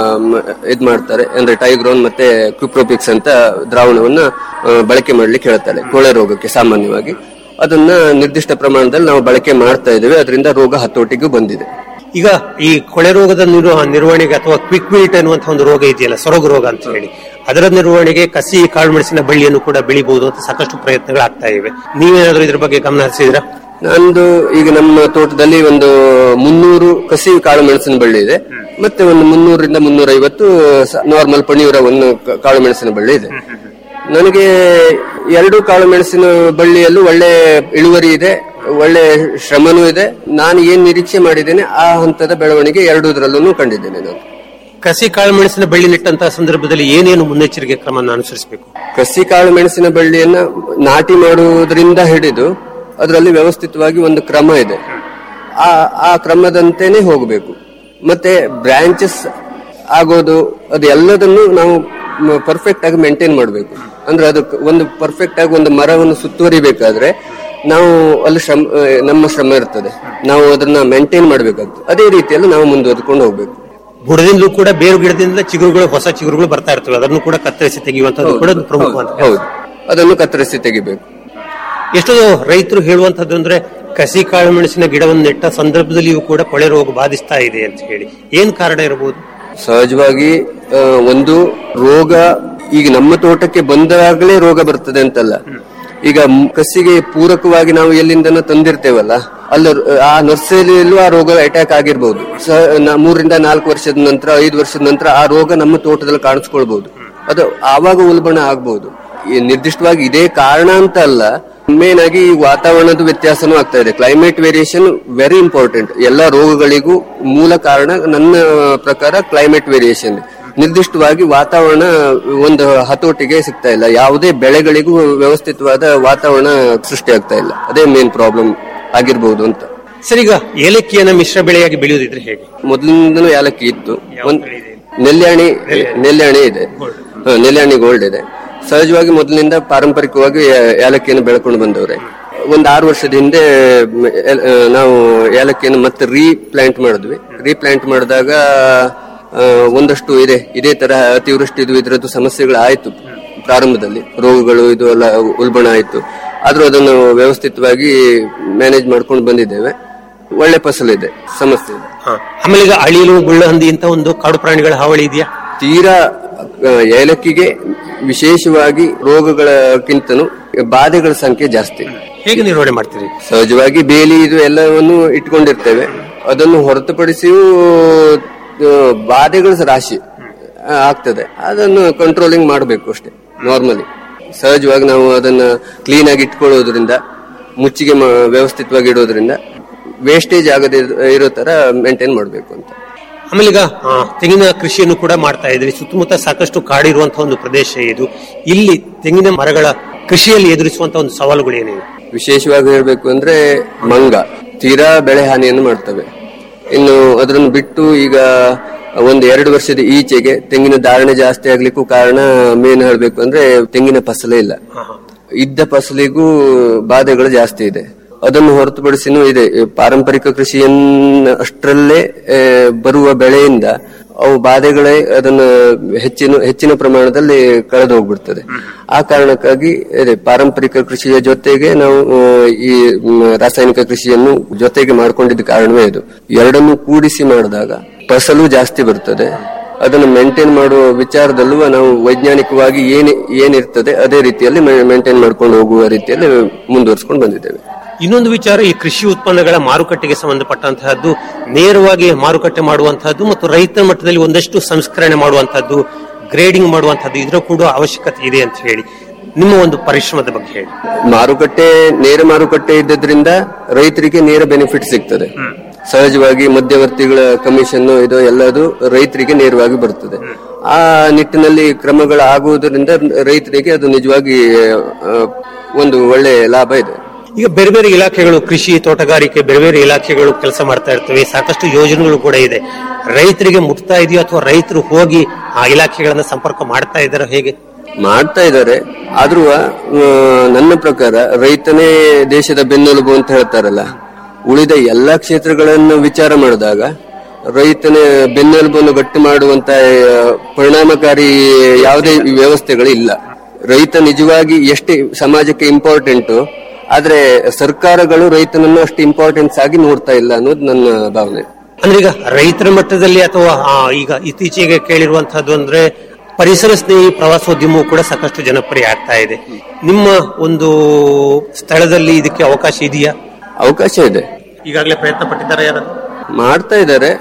ಇದ್ ಮಾಡ್ತಾರೆ ಅಂದ್ರೆ ಟೈಗ್ರೋನ್ ಮತ್ತೆ ಕ್ಯೂಪ್ರೋಪಿಕ್ಸ್ ಅಂತ ದ್ರಾವಣವನ್ನ ಆ, ಬಳಕೆ ಮಾಡ್ಲಿಕ್ಕೆ ಹೇಳ್ತಾರೆ ಕೊಳೆ ರೋಗಕ್ಕೆ ಸಾಮಾನ್ಯವಾಗಿ ಅದನ್ನ ನಿರ್ದಿಷ್ಟ ಪ್ರಮಾಣದಲ್ಲಿ ನಾವು ಬಳಕೆ ಮಾಡ್ತಾ ಇದ್ದೇವೆ ಅದರಿಂದ ರೋಗ ಹತೋಟಿಗೂ ಬಂದಿದೆ ಈಗ ಈ ಕೊಳೆ ರೋಗದ ನಿರ್ವ- ನಿರ್ವಹಣೆಗೆ ಅಥವಾ ಕ್ವಿಕ್ ವಿಲ್ಟ್ ಅನ್ನುವಂತ ಒಂದು ರೋಗ ಇದೆಯಲ್ಲ ಸೊರಗು ರೋಗ ಅಂತ ಹೇಳಿ ಅದರ ನಿರ್ವಹಣೆಗೆ ಕಸಿ ಕಾಳುಮೆಣಸಿನ ಬಳ್ಳಿಯನ್ನು ಕೂಡ ಬೆಳಿಬಹುದು ಅಂತ ಸಾಕಷ್ಟು ಪ್ರಯತ್ನಗಳು ಆಗ್ತಾ ಇವೆ ನೀವೇನಾದ್ರೂ ಇದ್ರ ಬಗ್ಗೆ ಗಮನ ಹರಿಸಿದ್ರ ನಂದು ಈಗ ನಮ್ಮ ತೋಟದಲ್ಲಿ ಒಂದು ಮುನ್ನೂರು ಕಸಿ ಕಾಳು ಮೆಣಸಿನ ಬಳ್ಳಿ ಇದೆ ಮತ್ತೆ ಒಂದು ಮುನ್ನೂರರಿಂದ ಮುನ್ನೂರ ಐವತ್ತು ನಾರ್ಮಲ್ ಪಣಿಯೂರ ಒಂದು ಕ- ಕಾಳು ಮೆಣಸಿನ ಬಳ್ಳಿ ಇದೆ ನನಗೆ ಎರಡು ಕಾಳು ಮೆಣಸಿನ ಬಳ್ಳಿಯಲ್ಲೂ ಒಳ್ಳೆ ಇಳುವರಿ ಇದೆ ಒಳ್ಳೆ ಶ್ರಮನೂ ಇದೆ ನಾನು ಏನ್ ನಿರೀಕ್ಷೆ ಮಾಡಿದ್ದೇನೆ ಆ ಹಂತದ ಬೆಳವಣಿಗೆ ಎರಡೂದ್ರಲ್ಲೂ ಕಂಡಿದ್ದೇನೆ ನಾನು ಕಸಿ ಕಾಳುಮೆಣಸಿನ ಬಳ್ಳಿ ನೆಟ್ಟಂತಹ ಸಂದರ್ಭದಲ್ಲಿ ಏನೇನು ಮುನ್ನೆಚ್ಚರಿಕೆ ಕ್ರಮವನ್ನು ಅನುಸರಿಸಬೇಕು ಕಸಿ ಕಾಳು ಮೆಣಸಿನ ಬಳ್ಳಿಯನ್ನ ನಾಟಿ ಮಾಡುವುದರಿಂದ ಹಿಡಿದು ಅದರಲ್ಲಿ ವ್ಯವಸ್ಥಿತವಾಗಿ ಒಂದು ಕ್ರಮ ಇದೆ ಆ ಆ ಕ್ರಮದಂತೆನೆ ಹೋಗಬೇಕು ಮತ್ತೆ ಬ್ರಾಂಚಸ್ ಆಗೋದು ಅದು ಎಲ್ಲದನ್ನು ನಾವು ಪರ್ಫೆಕ್ಟ್ ಆಗಿ ಮೇಂಟೈನ್ ಮಾಡಬೇಕು ಅಂದ್ರೆ ಅದಕ್ಕೆ ಒಂದು ಪರ್ಫೆಕ್ಟ್ ಆಗಿ ಒಂದು ಮರವನ್ನು ಸುತ್ತುವರಿಬೇಕಾದ್ರೆ ನಾವು ಅಲ್ಲಿ ಶ್ರಮ ಆ, ನಮ್ಮ ಶ್ರಮ ಇರ್ತದೆ ನಾವು ಅದನ್ನ ಮೇಂಟೈನ್ ಮಾಡಬೇಕಾಗ್ತದೆ ಅದೇ ರೀತಿಯಲ್ಲಿ ನಾವು ಮುಂದುವರೆದುಕೊಂಡು ಹೋಗ್ಬೇಕು ಬುಡದಿಂದಲೂ ಕೂಡ ಬೇರು ಗಿಡದಿಂದ ಚಿಗುರುಗಳು ಹೊಸ ಚಿಗುರುಗಳು ಬರ್ತಾ ಇರ್ತವೆ ಅದನ್ನು ಕೂಡ ಕತ್ತರಿಸಿ ತೆಗೆಯುವಂತದ್ದು ಕೂಡ ಒಂದು ಪ್ರಮುಖವಾದ ಕೆಲಸ. ಹೌದು ಅದನ್ನು ಕತ್ತರಿಸಿ ತೆಗಿಬೇಕು ಎಷ್ಟೋ ರೈತರು ಹೇಳುವಂತದ್ದು ಅಂದ್ರೆ ಕಸಿ ಕಾಳು ಮೆಣಸಿನ ಗಿಡವನ್ನು ನೆಟ್ಟ ಸಂದರ್ಭದಲ್ಲಿಯೂ ಕೂಡ ಕೊಳೆ ರೋಗ ಬಾಧಿಸ್ತಾ ಇದೆ ಅಂತ ಹೇಳಿ ಏನ್ ಕಾರಣ ಇರಬಹುದು ಸಹಜವಾಗಿ ಆ, ಒಂದು ರೋಗ ಈಗ ನಮ್ಮ ತೋಟಕ್ಕೆ ಬಂದಾಗಲೇ ರೋಗ ಬರ್ತದೆ ಅಂತಲ್ಲ ಈಗ ಮ್- ಕಸಿಗೆ ಪೂರಕವಾಗಿ ನಾವು ಎಲ್ಲಿಂದನೋ ತಂದಿರ್ತೇವಲ್ಲ ಅಲ್ಲಿ ಆ ನರ್ಸರಿಯಲ್ಲೂ ಆ ರೋಗ ಅಟ್ಯಾಕ್ ಆಗಿರ್ಬೋದು ಸ- ನಾ- ಮೂರರಿಂದ ನಾಲ್ಕು ವರ್ಷದ ನಂತರ ಐದು ವರ್ಷದ ನಂತರ ಆ ರೋಗ ನಮ್ಮ ತೋಟದಲ್ಲಿ ಕಾಣಿಸ್ಕೊಳ್ಬಹುದು ಅದು ಆವಾಗ ಉಲ್ಬಣ ಆಗ್ಬಹುದು ಈ ನಿರ್ದಿಷ್ಟವಾಗಿ ಇದೇ ಕಾರಣ ಅಂತ ಅಲ್ಲ ಮೇನ್ ಆಗಿ ಈ ವಾತಾವರಣದ ವ್ಯತ್ಯಾಸನೂ ಆಗ್ತಾ ಇದೆ ಕ್ಲೈಮೇಟ್ ವೇರಿಯೇಷನ್ ವೆರಿ ಇಂಪಾರ್ಟೆಂಟ್ ಎಲ್ಲ ರೋಗಗಳಿಗೂ ಮೂಲ ಕಾರಣ ನನ್ನ ಪ್ರಕಾರ ಕ್ಲೈಮೇಟ್ ವೇರಿಯೇಷನ್ ನಿರ್ದಿಷ್ಟವಾಗಿ ವಾತಾವರಣ ಒಂದು ಹತೋಟಿಗೆ ಸಿಗ್ತಾ ಇಲ್ಲ ಯಾವುದೇ ಬೆಳೆಗಳಿಗೂ ವ್ಯವಸ್ಥಿತವಾದ ವಾತಾವರಣ ಸೃಷ್ಟಿ ಆಗ್ತಾ ಇಲ್ಲ ಅದೇ ಮೇನ್ ಪ್ರಾಬ್ಲಮ್ ಆಗಿರ್ಬೋದು ಅಂತ ಸರ್ ಈಗ ಏಲಕ್ಕಿಯನ್ನ ಮಿಶ್ರ ಬೆಳೆಯಾಗಿ ಬೆಳೆಯುವುದಿದ್ರೆ ಹೇಗೆ ಮೊದಲಿಂದನೂ ಯಾಲಕ್ಕಿ ಇತ್ತು ಒಂದ್ ನೆಲ್ಯಾಣಿ ನೆಲ್ಯಾಣಿ ಇದೆ ಹ, ನೆಲ್ಯಾಣಿ ಗೋಲ್ಡ್ ಇದೆ ಸಹಜವಾಗಿ ಮೊದಲಿನಿಂದ ಪಾರಂಪರಿಕವಾಗಿ ಯಾ- ಯಾಲಕ್ಕಿಯನ್ನು ಬೆಳ್ಕೊಂಡು ಬಂದವ್ರೆ ಒಂದ್ ಆರು ವರ್ಷದ ಹಿಂದೆ ಮ್, ಎಲ್- ಆ, ನಾವು ಯಾಲಕ್ಕಿಯನ್ನು ಮತ್ತೆ ರೀಪ್ಲಾಂಟ್ ಮಾಡಿದ್ವಿ ರೀಪ್ಲಾಂಟ್ ಮಾಡಿದಾಗ ಆ, ಒಂದಷ್ಟು ಇದೆ ಇದೇ ತರ ಅತಿವೃಷ್ಟಿ ಇದು ಇದರದ್ದು ಸಮಸ್ಯೆಗಳು ಆಯ್ತು ಪ್ರಾರಂಭದಲ್ಲಿ ರೋಗಗಳು ಇದು ಎಲ್ಲ ಉಲ್ಬಣ ಆಯ್ತು ಆದ್ರೂ ಅದನ್ನು ವ್ಯವಸ್ಥಿತವಾಗಿ ಮ್ಯಾನೇಜ್ ಮಾಡ್ಕೊಂಡು ಬಂದಿದ್ದೇವೆ ಒಳ್ಳೆ ಫಸಲಿದೆ ಸಮಸ್ಯೆ ಇದೆ ಹ. ಆಮೇಲೆ ಈಗ ಅಳಿಲು ಗುಳ್ಳಹಂದಿ ಅಂತ ಒಂದು ಕಾಡು ಪ್ರಾಣಿಗಳ ಹಾವಳಿ ಇದೆಯಾ ತೀರಾ ಆ, ಏಲಕ್ಕಿಗೆ ವಿಶೇಷವಾಗಿ ರೋಗಗಳಕ್ಕಿಂತನೂ ಬಾಧೆಗಳ ಸಂಖ್ಯೆ ಜಾಸ್ತಿ ಹೇಗೆ ನಿರ್ವಹಣೆ ಮಾಡ್ತೀರಿ ಸಹಜವಾಗಿ ಬೇಲಿ ಇದು ಎಲ್ಲವನ್ನು ಇಟ್ಕೊಂಡಿರ್ತೇವೆ ಅದನ್ನು ಹೊರತುಪಡಿಸಿಯೂ ಆ, ಬಾಧೆಗಳ ರಾಶಿ ಆ, ಆಗ್ತದೆ ಅದನ್ನು ಕಂಟ್ರೋಲಿಂಗ್ ಮಾಡಬೇಕು ಅಷ್ಟೇ ನಾರ್ಮಲಿ ಸಹಜವಾಗಿ ನಾವು ಅದನ್ನ ಕ್ಲೀನ್ ಆಗಿ ಇಟ್ಕೊಳ್ಳೋದ್ರಿಂದ ಮುಚ್ಚಿಗೆ ಮಾ- ವ್ಯವಸ್ಥಿತವಾಗಿ ಇಡೋದ್ರಿಂದ ವೇಸ್ಟೇಜ್ ಆಗದೆ ಇರೋ ತರ ಮೇಂಟೈನ್ ಮಾಡಬೇಕು ಅಂತ ಆಮೇಲೆ ಈಗ ಆ, ತೆಂಗಿನ ಕೃಷಿಯನ್ನು ಕೂಡ ಮಾಡ್ತಾ ಇದ್ರಿ ಸುತ್ತಮುತ್ತ ಸಾಕಷ್ಟು ಕಾಡಿರುವಂತಹ ಒಂದು ಪ್ರದೇಶ ಇದು ಇಲ್ಲಿ ತೆಂಗಿನ ಮರಗಳ ಕೃಷಿಯಲ್ಲಿ ಎದುರಿಸುವಂತಹ ಒಂದು ಸವಾಲುಗಳು ಏನಿವೆ ವಿಶೇಷವಾಗಿ ಹೇಳಬೇಕು ಅಂದ್ರೆ ಮಂಗ ತೀರಾ ಬೆಳೆ ಹಾನಿಯನ್ನು ಮಾಡ್ತವೆ ಇನ್ನು ಅದನ್ನು ಬಿಟ್ಟು ಈಗ ಒಂದು ಎರಡು ವರ್ಷದ ಈಚೆಗೆ ತೆಂಗಿನ ಧಾರಣೆ ಜಾಸ್ತಿ ಆಗ್ಲಿಕ್ಕೂ ಕಾರಣ ಮೇನ್ ಹೇಳಬೇಕು ಅಂದ್ರೆ ತೆಂಗಿನ ಫಸಲೇ ಇಲ್ಲ ಇದ್ದ ಫಸಲಿಗೂ ಬಾಧೆಗಳು ಜಾಸ್ತಿ ಇದೆ ಅದನ್ನು ಹೊರತುಪಡಿಸಿನೂ ಇದೆ ಈ ಪಾರಂಪರಿಕ ಕೃಷಿಯನ್ನ ಅಷ್ಟರಲ್ಲೇ ಆ, ಬರುವ ಬೆಳೆಯಿಂದ ಅವು ಬಾಧೆಗಳೇ ಅದನ್ನು ಹೆಚ್ಚಿನ ಹೆಚ್ಚಿನ ಪ್ರಮಾಣದಲ್ಲಿ ಕಳೆದು ಹೋಗ್ಬಿಡ್ತದೆ ಆ ಕಾರಣಕ್ಕಾಗಿ ಇದೆ ಪಾರಂಪರಿಕ ಕೃಷಿಯ ಜೊತೆಗೆ ನಾವು ಆ, ಈ ಮ್, ರಾಸಾಯನಿಕ ಕೃಷಿಯನ್ನು ಜೊತೆಗೆ ಮಾಡ್ಕೊಂಡಿದ್ದ ಕಾರಣವೇ ಇದು ಎರಡನ್ನು ಕೂಡಿಸಿ ಮಾಡಿದಾಗ ಫಸಲು ಜಾಸ್ತಿ ಬರ್ತದೆ ಅದನ್ನು ಮೇಂಟೈನ್ ಮಾಡುವ ವಿಚಾರದಲ್ಲೂ ನಾವು ವೈಜ್ಞಾನಿಕವಾಗಿ ಏನ್ ಏನಿರ್ತದೆ ಅದೇ ರೀತಿಯಲ್ಲಿ ಮೇಂಟೈನ್ ಮಾಡ್ಕೊಂಡು ಹೋಗುವ ರೀತಿಯಲ್ಲಿ ಮುಂದುವರಿಸ್ಕೊಂಡು ಬಂದಿದ್ದೇವೆ ಇನ್ನೊಂದು ವಿಚಾರ ಈ ಕೃಷಿ ಉತ್ಪನ್ನಗಳ ಮಾರುಕಟ್ಟೆಗೆ ಸಂಬಂಧಪಟ್ಟಂತಹದ್ದು ನೇರವಾಗಿ ಮಾರುಕಟ್ಟೆ ಮಾಡುವಂತಹದ್ದು ಮತ್ತು ರೈತರ ಮಟ್ಟದಲ್ಲಿ ಒಂದಷ್ಟು ಸಂಸ್ಕರಣೆ ಮಾಡುವಂತಹದ್ದು ಗ್ರೇಡಿಂಗ್ ಮಾಡುವಂತಹದ್ದು ಇದರ ಕೂಡ ಅವಶ್ಯಕತೆ ಇದೆ ಅಂತ ಹೇಳಿ ನಿಮ್ಮ ಒಂದು ಪರಿಶ್ರಮದ ಬಗ್ಗೆ ಹೇಳಿ ಮಾರುಕಟ್ಟೆ ನೇರ ಮಾರುಕಟ್ಟೆ ಇದ್ದದ್ರಿಂದ ರೈತರಿಗೆ ನೇರ ಬೆನಿಫಿಟ್ ಸಿಗ್ತದೆ ಸಹಜವಾಗಿ ಮಧ್ಯವರ್ತಿಗಳ ಕಮಿಷನ್ ಇದು ಎಲ್ಲದು ರೈತರಿಗೆ ನೇರವಾಗಿ ಬರ್ತದೆ ಆ ನಿಟ್ಟಿನಲ್ಲಿ ಕ್ರಮಗಳಾಗುವುದರಿಂದ ರೈತರಿಗೆ ಅದು ನಿಜವಾಗಿ ಆ, ಒಂದು ಒಳ್ಳೆ ಲಾಭ ಇದೆ ಈಗ ಬೇರೆ ಬೇರೆ ಇಲಾಖೆಗಳು ಕೃಷಿ ತೋಟಗಾರಿಕೆ ಬೇರೆ ಬೇರೆ ಇಲಾಖೆಗಳು ಕೆಲಸ ಮಾಡ್ತಾ ಇರ್ತವೆ ಸಾಕಷ್ಟು ಯೋಜನೆಗಳು ಕೂಡ ಇದೆ ರೈತರಿಗೆ ಮುಟ್ತಾ ಇದೆಯೋ ಅಥವಾ ರೈತರು ಹೋಗಿ ಆ ಇಲಾಖೆಗಳನ್ನ ಸಂಪರ್ಕ ಮಾಡ್ತಾ ಇದ್ದಾರೋ ಹೇಗೆ ಮಾಡ್ತಾ ಇದ್ದಾರೆ ಆದ್ರೂ ಆ, ನನ್ನ ಪ್ರಕಾರ ರೈತನೇ ದೇಶದ ಬೆನ್ನೆಲುಬು ಅಂತ ಹೇಳ್ತಾರಲ್ಲ ಉಳಿದ ಎಲ್ಲಾ ಕ್ಷೇತ್ರಗಳನ್ನು ವಿಚಾರ ಮಾಡಿದಾಗ ರೈತನ ಬೆನ್ನೆಲುಬನ್ನು ಗಟ್ಟಿ ಮಾಡುವಂತ ಆ, ಪರಿಣಾಮಕಾರಿ ಯಾವುದೇ ವ್ಯವಸ್ಥೆಗಳು ಇಲ್ಲ ರೈತ ನಿಜವಾಗಿ ಎಷ್ಟು ಸಮಾಜಕ್ಕೆ ಇಂಪಾರ್ಟೆಂಟ್ ಆದ್ರೆ ಸರ್ಕಾರಗಳು ರೈತನನ್ನು ಅಷ್ಟು ಇಂಪಾರ್ಟೆನ್ಸ್ ಆಗಿ ನೋಡ್ತಾ ಇಲ್ಲ ಅನ್ನೋದು ನನ್ನ ಭಾವನೆ ಅಂದ್ರೆ ಈಗ ರೈತರ ಮಟ್ಟದಲ್ಲಿ ಅಥವಾ ಆ, ಈಗ ಇತ್ತೀಚೆಗೆ ಕೇಳಿರುವಂತಹದ್ದು ಅಂದ್ರೆ ಪರಿಸರ ಸ್ನೇಹಿ ಪ್ರವಾಸೋದ್ಯಮವು ಕೂಡ ಸಾಕಷ್ಟು ಜನಪ್ರಿಯ ಆಗ್ತಾ ಇದೆ ನಿಮ್ಮ ಒಂದು ಸ್ಥಳದಲ್ಲಿ ಇದಕ್ಕೆ ಅವಕಾಶ ಇದೆಯಾ ಅವಕಾಶ ಇದೆ ಈಗಾಗಲೇ ಪ್ರಯತ್ನ ಪಟ್ಟಿದ್ದಾರೆ ಯಾರು ಮಾಡ್ತಾ ಇದ್ದಾರೆ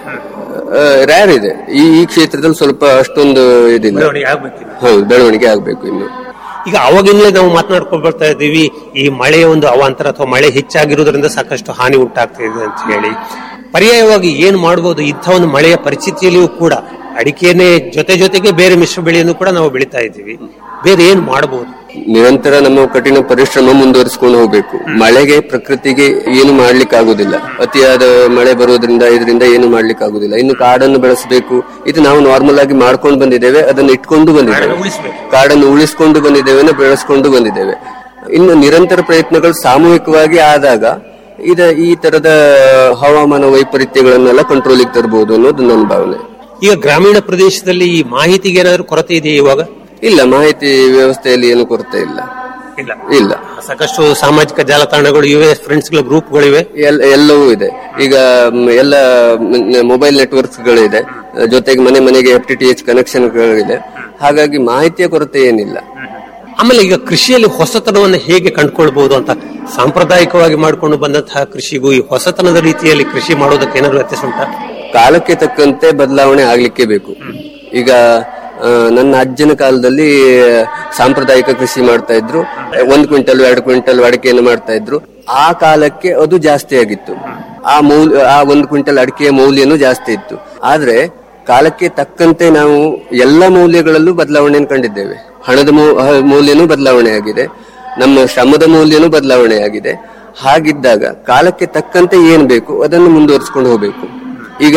ರ್ಯಾರ್ ಇದೆ ಈ ಈ ಕ್ಷೇತ್ರದಲ್ಲಿ ಸ್ವಲ್ಪ ಅಷ್ಟೊಂದು ಇದಿಲ್ಲ ಬೆಳವಣಿಗೆ ಆಗ್ಬೇಕು ಹೌದು ಬೆಳವಣಿಗೆ ಆಗ್ಬೇಕು ಇನ್ನು ಈಗ ಅವಾಗಿಂದಲೇ ನಾವು ಮಾತನಾಡ್ಕೊಂಡು ಬರ್ತಾ ಇದ್ದೀವಿ ಈ ಮಳೆಯ ಒಂದು ಅವಾಂತರ ಅಥವಾ ಮಳೆ ಹೆಚ್ಚಾಗಿರೋದ್ರಿಂದ ಸಾಕಷ್ಟು ಹಾನಿ ಉಂಟಾಗ್ತಾ ಇದೆ ಅಂತ ಹೇಳಿ ಪರ್ಯಾಯವಾಗಿ ಏನ್ ಮಾಡಬಹುದು ಇಂಥ ಒಂದು ಮಳೆಯ ಪರಿಸ್ಥಿತಿಯಲ್ಲಿಯೂ ಕೂಡ ಅಡಿಕೆನೆ ಜೊತೆ ಜೊತೆಗೆ ಬೇರೆ ಮಿಶ್ರ ಬೆಳೆಯನ್ನು ಕೂಡ ನಾವು ಬೆಳಿತಾ ಇದ್ದೀವಿ ಬೇರೆ ಏನ್ ಮಾಡಬಹುದು ನಿರಂತರ ನಮ್ಮ ಕಠಿಣ ಪರಿಶ್ರಮ ಮುಂದುವರಿಸಿಕೊಂಡು ಹೋಗ್ಬೇಕು ಮಳೆಗೆ ಪ್ರಕೃತಿಗೆ ಏನು ಮಾಡ್ಲಿಕ್ಕೆ ಆಗುದಿಲ್ಲ ಅತಿಯಾದ ಮಳೆ ಬರೋದ್ರಿಂದ ಇದರಿಂದ ಏನು ಮಾಡ್ಲಿಕ್ಕೆ ಆಗುದಿಲ್ಲ ಇನ್ನು ಕಾಡನ್ನು ಬೆಳೆಸಬೇಕು ಇದು ನಾವು ನಾರ್ಮಲ್ ಆಗಿ ಮಾಡ್ಕೊಂಡು ಬಂದಿದ್ದೇವೆ ಅದನ್ನು ಇಟ್ಕೊಂಡು ಬಂದಿದ್ದೇವೆ ಕಾಡನ್ನು ಉಳಿಸ್ಕೊಂಡು ಬಂದಿದ್ದೇವೆ ಬೆಳೆಸ್ಕೊಂಡು ಬಂದಿದ್ದೇವೆ ಇನ್ನು ನಿರಂತರ ಪ್ರಯತ್ನಗಳು ಸಾಮೂಹಿಕವಾಗಿ ಆದಾಗ ಇದ ಈ ತರದ ಹವಾಮಾನ ವೈಪರೀತ್ಯಗಳನ್ನೆಲ್ಲ ಕಂಟ್ರೋಲಿಗೆ ತರಬಹುದು ಅನ್ನೋದು ನನ್ನ ಭಾವನೆ ಈಗ ಗ್ರಾಮೀಣ ಪ್ರದೇಶದಲ್ಲಿ ಈ ಮಾಹಿತಿಗೆ ಏನಾದರೂ ಕೊರತೆ ಇದೆಯಾ ಇವಾಗ ಇಲ್ಲ ಮಾಹಿತಿ ವ್ಯವಸ್ಥೆಯಲ್ಲಿ ಏನು ಕೊರತೆ ಇಲ್ಲ ಇಲ್ಲ ಇಲ್ಲ ಸಾಕಷ್ಟು ಸಾಮಾಜಿಕ ಜಾಲತಾಣಗಳು ಇವೆ ಫ್ರೆಂಡ್ಸ್ ಗಳ ಗ್ರೂಪ್ಗಳಿವೆ ಎಲ್- ಎಲ್ಲವೂ ಇದೆ ಈಗ ಮ್, ಎಲ್ಲ ಮೊಬೈಲ್ ನೆಟ್ವರ್ಕ್ಸ್ ಗಳಿದೆ ಜೊತೆಗೆ ಮನೆ ಮನೆಗೆ F T T H connection ಗಳಿದೆ ಹಾಗಾಗಿ ಮಾಹಿತಿಯ ಕೊರತೆ ಏನಿಲ್ಲ ಆಮೇಲೆ ಈಗ ಕೃಷಿಯಲ್ಲಿ ಹೊಸತನವನ್ನು ಹೇಗೆ ಕಂಡುಕೊಳ್ಬಹುದು ಅಂತ ಸಾಂಪ್ರದಾಯಿಕವಾಗಿ ಮಾಡಿಕೊಂಡು ಬಂದಂತಹ ಕೃಷಿಗೂ ಈ ಹೊಸತನದ ರೀತಿಯಲ್ಲಿ ಕೃಷಿ ಮಾಡೋದಕ್ಕೆ ಏನಾದ್ರು ವ್ಯತ್ಯಾಸ ಉಂಟಾ ಕಾಲಕ್ಕೆ ತಕ್ಕಂತೆ ಬದಲಾವಣೆ ಆಗ್ಲಿಕ್ಕೆ ಬೇಕು ಈಗ ಆ, ನನ್ನ ಅಜ್ಜನ ಕಾಲದಲ್ಲಿ ಸಾಂಪ್ರದಾಯಿಕ ಕೃಷಿ ಮಾಡ್ತಾ ಇದ್ರು ಒಂದು ಕ್ವಿಂಟಲ್ ಎರಡು ಕ್ವಿಂಟಲ್ ಅಡಿಕೆಯನ್ನು ಮಾಡ್ತಾ ಇದ್ರು ಆ ಕಾಲಕ್ಕೆ ಅದು ಜಾಸ್ತಿ ಆಗಿತ್ತು ಆ ಮೌಲ್ಯ ಆ ಒಂದು ಕ್ವಿಂಟಲ್ ಅಡಿಕೆಯ ಮೌಲ್ಯನೂ ಜಾಸ್ತಿ ಇತ್ತು ಆದ್ರೆ ಕಾಲಕ್ಕೆ ತಕ್ಕಂತೆ ನಾವು ಎಲ್ಲ ಮೌಲ್ಯಗಳಲ್ಲೂ ಬದಲಾವಣೆಯನ್ನು ಕಂಡಿದ್ದೇವೆ ಹಣದ ಮೌ- ಹ- ಮೌಲ್ಯನೂ ಬದಲಾವಣೆ ಆಗಿದೆ ನಮ್ಮ ಶ್ರಮದ ಮೌಲ್ಯನೂ ಬದಲಾವಣೆ ಆಗಿದೆ ಹಾಗಿದ್ದಾಗ ಕಾಲಕ್ಕೆ ತಕ್ಕಂತೆ ಏನ್ ಬೇಕು ಅದನ್ನು ಮುಂದುವರಿಸ್ಕೊಂಡು ಹೋಗ್ಬೇಕು ಈಗ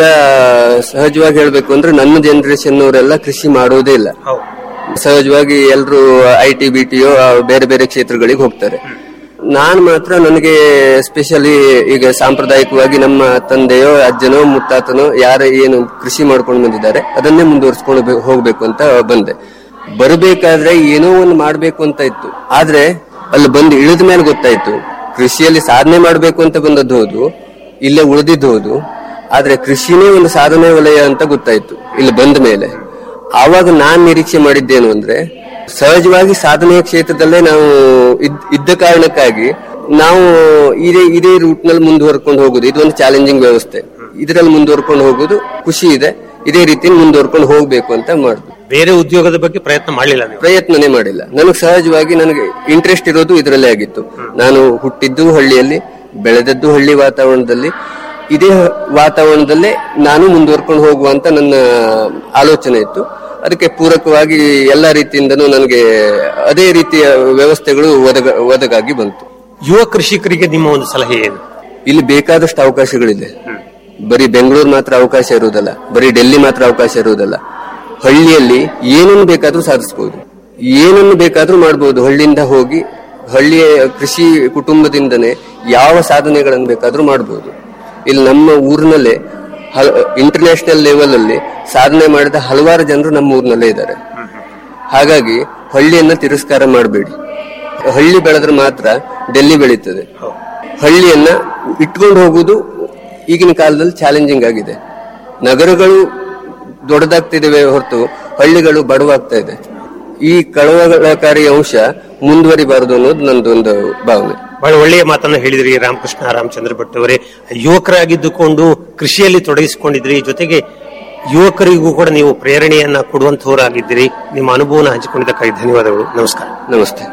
ಸಹಜವಾಗಿ ಹೇಳ್ಬೇಕು ಅಂದ್ರೆ ನನ್ನ ಜನರೇಷನ್ ಅವರೆಲ್ಲ ಕೃಷಿ ಮಾಡೋದೇ ಇಲ್ಲ ಸಹಜವಾಗಿ ಎಲ್ಲರೂ ಐ ಟಿ ಬಿ ಟಿಯೋ ಬೇರೆ ಬೇರೆ ಕ್ಷೇತ್ರಗಳಿಗೆ ಹೋಗ್ತಾರೆ ನಾನ್ ಮಾತ್ರ ನನಗೆ ಸ್ಪೆಷಲಿ ಈಗ ಸಾಂಪ್ರದಾಯಿಕವಾಗಿ ನಮ್ಮ ತಂದೆಯೋ ಅಜ್ಜನೋ ಮುತ್ತಾತನೋ ಯಾರ ಏನು ಕೃಷಿ ಮಾಡ್ಕೊಂಡು ಬಂದಿದ್ದಾರೆ ಅದನ್ನೇ ಮುಂದುವರಿಸ್ಕೊಂಡು ಬೆ- ಹೋಗ್ಬೇಕು ಅಂತ ಬಂದೆ ಬರಬೇಕಾದ್ರೆ ಏನೋ ಒಂದು ಮಾಡ್ಬೇಕು ಅಂತ ಇತ್ತು ಆದ್ರೆ ಅಲ್ಲಿ ಬಂದು ಇಳಿದ ಮೇಲೆ ಗೊತ್ತಾಯ್ತು ಕೃಷಿಯಲ್ಲಿ ಸಾಧನೆ ಮಾಡ್ಬೇಕು ಅಂತ ಬಂದದ್ದು ಹೌದು ಇಲ್ಲೇ ಉಳಿದಿದ್ದು ಹೌದು ಆದ್ರೆ ಕೃಷಿನೇ ಒಂದು ಸಾಧನೆ ವಲಯ ಅಂತ ಗೊತ್ತಾಯ್ತು ಇಲ್ಲಿ ಬಂದ ಮೇಲೆ ಆವಾಗ ನಾನ್ ನಿರೀಕ್ಷೆ ಮಾಡಿದ್ದೇನು ಅಂದ್ರೆ ಸಹಜವಾಗಿ ಸಾಧನೆಯ ಕ್ಷೇತ್ರದಲ್ಲೇ ನಾವು ಇದ್- ಇದ್ದ ಕಾರಣಕ್ಕಾಗಿ ನಾವು ಇದೇ ಇದೇ ರೂಟ್ ನಲ್ಲಿ ಮುಂದುವರ್ಕೊಂಡು ಹೋಗುದು ಇದೊಂದು ಚಾಲೆಂಜಿಂಗ್ ವ್ಯವಸ್ಥೆ ಇದರಲ್ಲಿ ಮುಂದುವರ್ಕೊಂಡು ಹೋಗುದು ಖುಷಿ ಇದೆ ಇದೇ ರೀತಿಯಲ್ಲಿ ಮುಂದುವರ್ಕೊಂಡು ಹೋಗ್ಬೇಕು ಅಂತ ಮಾಡುದು ಬೇರೆ ಉದ್ಯೋಗದ ಬಗ್ಗೆ ಪ್ರಯತ್ನ ಮಾಡಲಿಲ್ಲ ನೀವು ಪ್ರಯತ್ನನೇ ಮಾಡಿಲ್ಲ ನನಗೆ ಸಹಜವಾಗಿ ನನಗೆ ಇಂಟ್ರೆಸ್ಟ್ ಇರೋದು ಇದರಲ್ಲೇ ಆಗಿತ್ತು ನಾನು ಹುಟ್ಟಿದ್ದು ಹಳ್ಳಿಯಲ್ಲಿ ಬೆಳೆದದ್ದು ಹಳ್ಳಿ ವಾತಾವರಣದಲ್ಲಿ ಇದೇ ವಾತಾವರಣದಲ್ಲೇ ನಾನು ಮುಂದುವರ್ಕೊಂಡು ಹೋಗುವಂತ ನನ್ನ ಆಲೋಚನೆ ಇತ್ತು ಅದಕ್ಕೆ ಪೂರಕವಾಗಿ ಎಲ್ಲ ರೀತಿಯಿಂದನೂ ನನಗೆ ಅದೇ ರೀತಿಯ ವ್ಯವಸ್ಥೆಗಳು ಒದಗ ಒದಗಾಗಿ ಬಂತು ಯುವ ಕೃಷಿಕರಿಗೆ ನಿಮ್ಮ ಒಂದು ಸಲಹೆ ಏನು ಇಲ್ಲಿ ಬೇಕಾದಷ್ಟು ಅವಕಾಶಗಳಿದೆ ಬರೀ ಬೆಂಗಳೂರು ಮಾತ್ರ ಅವಕಾಶ ಇರುವುದಲ್ಲ ಬರೀ ಡೆಲ್ಲಿ ಮಾತ್ರ ಅವಕಾಶ ಇರುವುದಲ್ಲ ಹಳ್ಳಿಯಲ್ಲಿ ಏನನ್ನು ಬೇಕಾದ್ರೂ ಸಾಧಿಸಬಹುದು ಏನನ್ನು ಬೇಕಾದ್ರೂ ಮಾಡಬಹುದು ಹಳ್ಳಿಯಿಂದ ಹೋಗಿ ಹಳ್ಳಿಯ ಕೃಷಿ ಕುಟುಂಬದಿಂದನೇ ಯಾವ ಸಾಧನೆಗಳನ್ನು ಬೇಕಾದ್ರೂ ಮಾಡಬಹುದು ಇಲ್ಲಿ ನಮ್ಮ ಊರಿನಲ್ಲೇ ಇಂಟರ್ನ್ಯಾಷನಲ್ ಲೆವೆಲ್ ಅಲ್ಲಿ ಸಾಧನೆ ಮಾಡಿದ ಹಲವಾರು ಜನರು ನಮ್ಮ ಊರಿನಲ್ಲೇ ಇದ್ದಾರೆ ಹಾಗಾಗಿ ಹಳ್ಳಿಯನ್ನ ತಿರಸ್ಕಾರ ಮಾಡಬೇಡಿ ಹಳ್ಳಿ ಬೆಳೆದ್ರೆ ಮಾತ್ರ ಡೆಲ್ಲಿ ಬೆಳೀತದೆ ಹಳ್ಳಿಯನ್ನ ಇಟ್ಕೊಂಡು ಹೋಗುದು ಈಗಿನ ಕಾಲದಲ್ಲಿ ಚಾಲೆಂಜಿಂಗ್ ಆಗಿದೆ ನಗರಗಳು ದೊಡ್ಡದಾಗ್ತಿದ್ದೇವೆ ಹೊರತು ಹಳ್ಳಿಗಳು ಬಡವಾಗ್ತಾ ಇದೆ ಈ ಕಳವಳಕಾರಿ ಅಂಶ ಮುಂದುವರಿಬಾರದು ಅನ್ನೋದು ನಂದೊಂದು ಭಾವನೆ ಬಹಳ ಒಳ್ಳೆಯ ಮಾತನ್ನ ಹೇಳಿದ್ರಿ ರಾಮಕೃಷ್ಣ ರಾಮಚಂದ್ರ ಭಟ್ ಅವರೇ ಯುವಕರಾಗಿದ್ದುಕೊಂಡು ಕೃಷಿಯಲ್ಲಿ ತೊಡಗಿಸಿಕೊಂಡಿದ್ರಿ ಜೊತೆಗೆ ಯುವಕರಿಗೂ ಕೂಡ ನೀವು ಪ್ರೇರಣೆಯನ್ನ ಕೊಡುವಂತವರಾಗಿದ್ದೀರಿ ನಿಮ್ಮ ಅನುಭವನ ಹಂಚಿಕೊಂಡಿದ್ದಕ್ಕಾಗಿ ಧನ್ಯವಾದಗಳು ನಮಸ್ಕಾರ ನಮಸ್ತೆ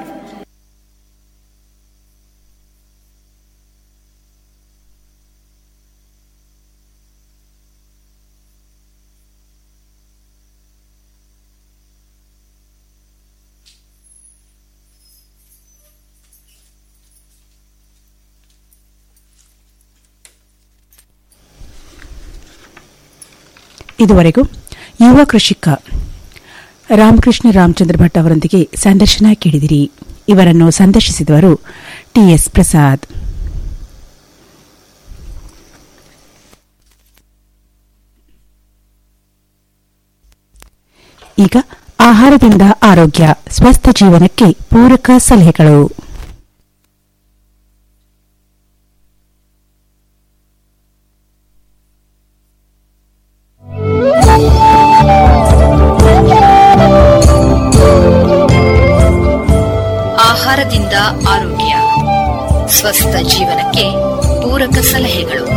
ಇದುವರೆಗೂ ಯುವ ಕೃಷಿಕ ರಾಮಕೃಷ್ಣ ರಾಮಚಂದ್ರ ಭಟ್ ಅವರೊಂದಿಗೆ ಸಂದರ್ಶನ ಕೇಳಿದಿರಿ ಇವರನ್ನು ಸಂದರ್ಶಿಸಿದವರು ಟಿಎಸ್ ಪ್ರಸಾದ್ ಈಗ ಆಹಾರದಿಂದ ಆರೋಗ್ಯ ಸ್ವಸ್ಥ ಜೀವನಕ್ಕೆ ಪೂರಕ ಸಲಹೆಗಳು ಆಹಾರದಿಂದ ಆರೋಗ್ಯ ಸ್ವಸ್ಥ ಜೀವನಕ್ಕೆ ಪೂರಕ ಸಲಹೆಗಳು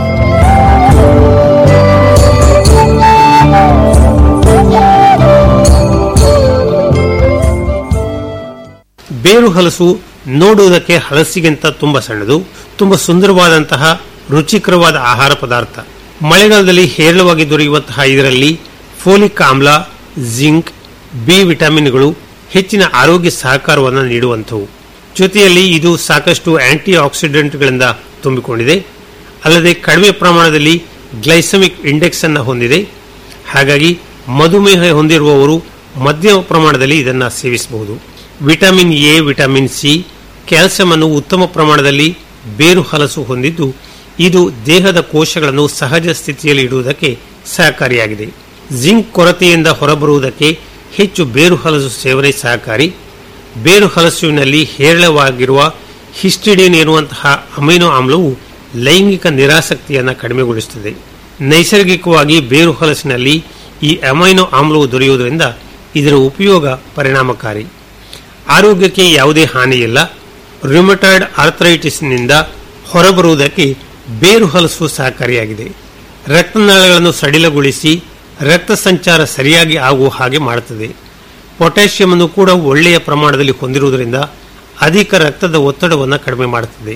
ಬೇರು ಹಲಸು ನೋಡುವುದಕ್ಕೆ ಹಲಸಿಗಿಂತ ತುಂಬಾ ಸಣ್ಣದು ತುಂಬಾ ಸುಂದರವಾದಂತಹ ರುಚಿಕರವಾದ ಆಹಾರ ಪದಾರ್ಥ ಮಳೆಗಾಲದಲ್ಲಿ ಹೇರಳವಾಗಿ ದೊರೆಯುವಂತಹ ಇದರಲ್ಲಿ ಫೋಲಿಕ್ ಆಮ್ಲ ಜಿಂಕ್ ಬಿ ವಿಟಮಿನ್ಗಳು ಹೆಚ್ಚಿನ ಆರೋಗ್ಯ ಸಹಕಾರವನ್ನು ನೀಡುವಂಥವು ಜೊತೆಯಲ್ಲಿ ಇದು ಸಾಕಷ್ಟು ಆಂಟಿ ಆಕ್ಸಿಡೆಂಟ್ಗಳಿಂದ ತುಂಬಿಕೊಂಡಿದೆ ಅಲ್ಲದೆ ಕಡಿಮೆ ಪ್ರಮಾಣದಲ್ಲಿ ಗ್ಲೈಸಮಿಕ್ ಇಂಡೆಕ್ಸ್ ಅನ್ನು ಹೊಂದಿದೆ ಹಾಗಾಗಿ ಮಧುಮೇಹ ಹೊಂದಿರುವವರು ಮಧ್ಯಮ ಪ್ರಮಾಣದಲ್ಲಿ ಇದನ್ನು ಸೇವಿಸಬಹುದು vitamin A vitamin C calcium ಅನ್ನು ಉತ್ತಮ ಪ್ರಮಾಣದಲ್ಲಿ ಬೇರು ಹಲಸು ಹೊಂದಿದ್ದು ಇದು ದೇಹದ ಕೋಶಗಳನ್ನು ಸಹಜ ಸ್ಥಿತಿಯಲ್ಲಿ ಇಡುವುದಕ್ಕೆ ಸಹಕಾರಿಯಾಗಿದೆ ಜಿಂಕ್ ಕೊರತೆಯಿಂದ ಹೊರಬರುವುದಕ್ಕೆ ಹೆಚ್ಚು ಬೇರು ಹಲಸು ಸೇವನೆ ಸಹಕಾರಿ ಬೇರು ಹಲಸುವಿನಲ್ಲಿ ಹೇರಳವಾಗಿರುವ ಹಿಸ್ಟಿಡಿನ್ ಎನ್ನುವಂತಹ ಅಮೈನೋ ಆಮ್ಲವು ಲೈಂಗಿಕ ನಿರಾಸಕ್ತಿಯನ್ನು ಕಡಿಮೆಗೊಳಿಸುತ್ತದೆ ನೈಸರ್ಗಿಕವಾಗಿ ಬೇರು ಹಲಸಿನಲ್ಲಿ ಈ ಅಮೈನೋ ಆಮ್ಲವು ದೊರೆಯುವುದರಿಂದ ಇದರ ಉಪಯೋಗ ಪರಿಣಾಮಕಾರಿ ಆರೋಗ್ಯಕ್ಕೆ ಯಾವುದೇ ಹಾನಿಯಿಲ್ಲ ರಿಮಟಾಯ್ಡ್ ಆರ್ಥರೈಟಿಸ್ನಿಂದ ಹೊರಬರುವುದಕ್ಕೆ ಬೇರು ಹಲಸು ಸಹಕಾರಿಯಾಗಿದೆ ರಕ್ತನಾಳಗಳನ್ನು ಸಡಿಲಗೊಳಿಸಿ ರಕ್ತ ಸಂಚಾರ ಸರಿಯಾಗಿ ಆಗುವ ಹಾಗೆ ಮಾಡುತ್ತದೆ ಪೊಟ್ಯಾಷಿಯಂ ಅನ್ನು ಕೂಡ ಒಳ್ಳೆಯ ಪ್ರಮಾಣದಲ್ಲಿ ಹೊಂದಿರುವುದರಿಂದ ಅಧಿಕ ರಕ್ತದ ಒತ್ತಡವನ್ನು ಕಡಿಮೆ ಮಾಡುತ್ತದೆ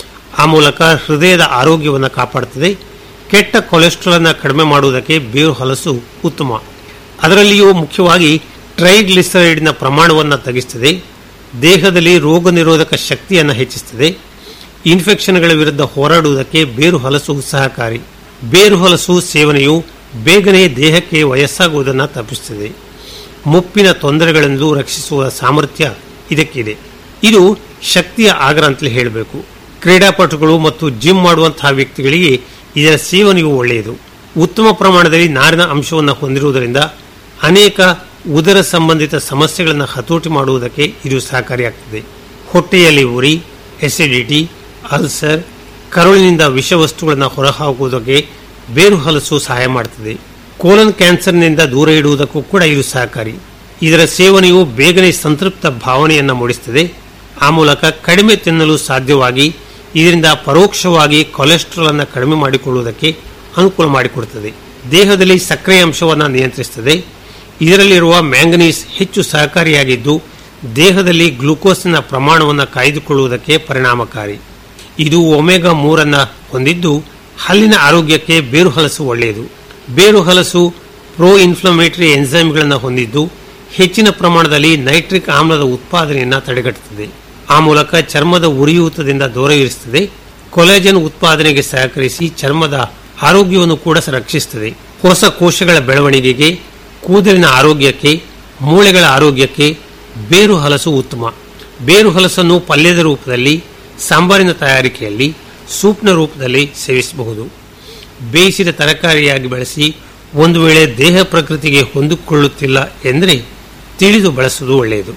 ಆ ಮೂಲಕ ಹೃದಯದ ಆರೋಗ್ಯವನ್ನು ಕಾಪಾಡುತ್ತದೆ ಕೆಟ್ಟ ಕೊಲೆಸ್ಟ್ರಾಲ್ ಅನ್ನು ಕಡಿಮೆ ಮಾಡುವುದಕ್ಕೆ ಬೇರು ಹಲಸು ಉತ್ತಮ ಅದರಲ್ಲಿಯೂ ಮುಖ್ಯವಾಗಿ ಟ್ರೈಗ್ಲಿಸರೈಡ್ನ ಪ್ರಮಾಣವನ್ನು ತಗ್ಗಿಸುತ್ತದೆ ದೇಹದಲ್ಲಿ ರೋಗ ನಿರೋಧಕ ಶಕ್ತಿಯನ್ನು ಹೆಚ್ಚಿಸುತ್ತದೆ ಇನ್ಫೆಕ್ಷನ್ಗಳ ವಿರುದ್ಧ ಹೋರಾಡುವುದಕ್ಕೆ ಬೇರು ಹಲಸು ಸಹಕಾರಿ ಬೇರು ಹಲಸು ಸೇವನೆಯು ಬೇಗನೆ ದೇಹಕ್ಕೆ ವಯಸ್ಸಾಗುವುದನ್ನು ತಪ್ಪಿಸುತ್ತದೆ ಮುಪ್ಪಿನ ತೊಂದರೆಗಳಿಂದ ರಕ್ಷಿಸುವ ಸಾಮರ್ಥ್ಯ ಇದಕ್ಕಿದೆ ಇದು ಶಕ್ತಿಯ ಆಗರ ಅಂತಲೇ ಹೇಳಬೇಕು ಕ್ರೀಡಾಪಟುಗಳು ಮತ್ತು ಜಿಮ್ ಮಾಡುವಂತಹ ವ್ಯಕ್ತಿಗಳಿಗೆ ಇದರ ಸೇವನೆಯು ಒಳ್ಳೆಯದು ಉತ್ತಮ ಪ್ರಮಾಣದಲ್ಲಿ ನಾರಿನ ಅಂಶವನ್ನು ಹೊಂದಿರುವುದರಿಂದ ಅನೇಕ ಉದರ ಸಂಬಂಧಿತ ಸಮಸ್ಯೆಗಳನ್ನು ಹತೋಟಿ ಮಾಡುವುದಕ್ಕೆ ಇದು ಸಹಕಾರಿಯಾಗ್ತದೆ ಹೊಟ್ಟೆಯಲ್ಲಿ ಉರಿ ಎಸಿಡಿಟಿ ಅಲ್ಸರ್ ಕರುಳಿನಿಂದ ವಿಷವಸ್ತುಗಳನ್ನು ಹೊರಹಾಕುವುದಕ್ಕೆ ಬೇರು ಹಲಸು ಸಹಾಯ ಮಾಡುತ್ತದೆ ಕೋಲನ್ ಕ್ಯಾನ್ಸರ್ನಿಂದ ದೂರ ಇಡುವುದಕ್ಕೂ ಕೂಡ ಇದು ಸಹಕಾರಿ ಇದರ ಸೇವನೆಯು ಬೇಗನೆ ಸಂತೃಪ್ತ ಭಾವನೆಯನ್ನು ಮೂಡಿಸುತ್ತದೆ ಆ ಮೂಲಕ ಕಡಿಮೆ ತಿನ್ನಲು ಸಾಧ್ಯವಾಗಿ ಇದರಿಂದ ಪರೋಕ್ಷವಾಗಿ ಕೊಲೆಸ್ಟ್ರಾಲ್ ಅನ್ನು ಕಡಿಮೆ ಮಾಡಿಕೊಳ್ಳುವುದಕ್ಕೆ ಅನುಕೂಲ ಮಾಡಿಕೊಡುತ್ತದೆ ದೇಹದಲ್ಲಿ ಸಕ್ಕರೆ ಅಂಶವನ್ನು ನಿಯಂತ್ರಿಸುತ್ತದೆ ಇದರಲ್ಲಿರುವ ಮ್ಯಾಂಗನೀಸ್ ಹೆಚ್ಚು ಸಹಕಾರಿಯಾಗಿದ್ದು ದೇಹದಲ್ಲಿ ಗ್ಲೂಕೋಸ್ನ ಪ್ರಮಾಣವನ್ನು ಕಾಯ್ದುಕೊಳ್ಳುವುದಕ್ಕೆ ಪರಿಣಾಮಕಾರಿ ಇದು ಒಮೆಗಾ ಮೂರನ್ನ ಹೊಂದಿದ್ದು ಹಲ್ಲಿನ ಆರೋಗ್ಯಕ್ಕೆ ಬೇರು ಹಲಸು ಒಳ್ಳೆಯದು ಬೇರು ಹಲಸು ಪ್ರೋ ಇನ್ಫ್ಲಮೇಟರಿ ಎನ್ಸೈಮ್ಗಳನ್ನು ಹೊಂದಿದ್ದು ಹೆಚ್ಚಿನ ಪ್ರಮಾಣದಲ್ಲಿ ನೈಟ್ರಿಕ್ ಆಮ್ಲದ ಉತ್ಪಾದನೆಯನ್ನು ತಡೆಗಟ್ಟುತ್ತದೆ ಆ ಮೂಲಕ ಚರ್ಮದ ಉರಿಯೂತದಿಂದ ದೂರ ಇರಿಸುತ್ತದೆ ಕೊಲೆಜನ್ ಉತ್ಪಾದನೆಗೆ ಸಹಕರಿಸಿ ಚರ್ಮದ ಆರೋಗ್ಯವನ್ನು ಕೂಡ ರಕ್ಷಿಸುತ್ತದೆ ಹೊಸ ಕೋಶಗಳ ಬೆಳವಣಿಗೆಗೆ ಕೂದಲಿನ ಆರೋಗ್ಯಕ್ಕೆ ಮೂಳೆಗಳ ಆರೋಗ್ಯಕ್ಕೆ ಬೇರು ಹಲಸು ಉತ್ತಮ ಬೇರು ಹಲಸನ್ನು ಪಲ್ಯದ ರೂಪದಲ್ಲಿ ಸಾಂಬಾರಿನ ತಯಾರಿಕೆಯಲ್ಲಿ ಸೂಪ್ನ ರೂಪದಲ್ಲಿ ಸೇವಿಸಬಹುದು ಬೇಯಿಸಿದ ತರಕಾರಿಯಾಗಿ ಬಳಸಿ ಒಂದು ವೇಳೆ ದೇಹ ಪ್ರಕೃತಿಗೆ ಹೊಂದಿಕೊಳ್ಳುತ್ತಿಲ್ಲ ಎಂದರೆ ತಿಳಿದು ಬಳಸುವುದು ಒಳ್ಳೆಯದು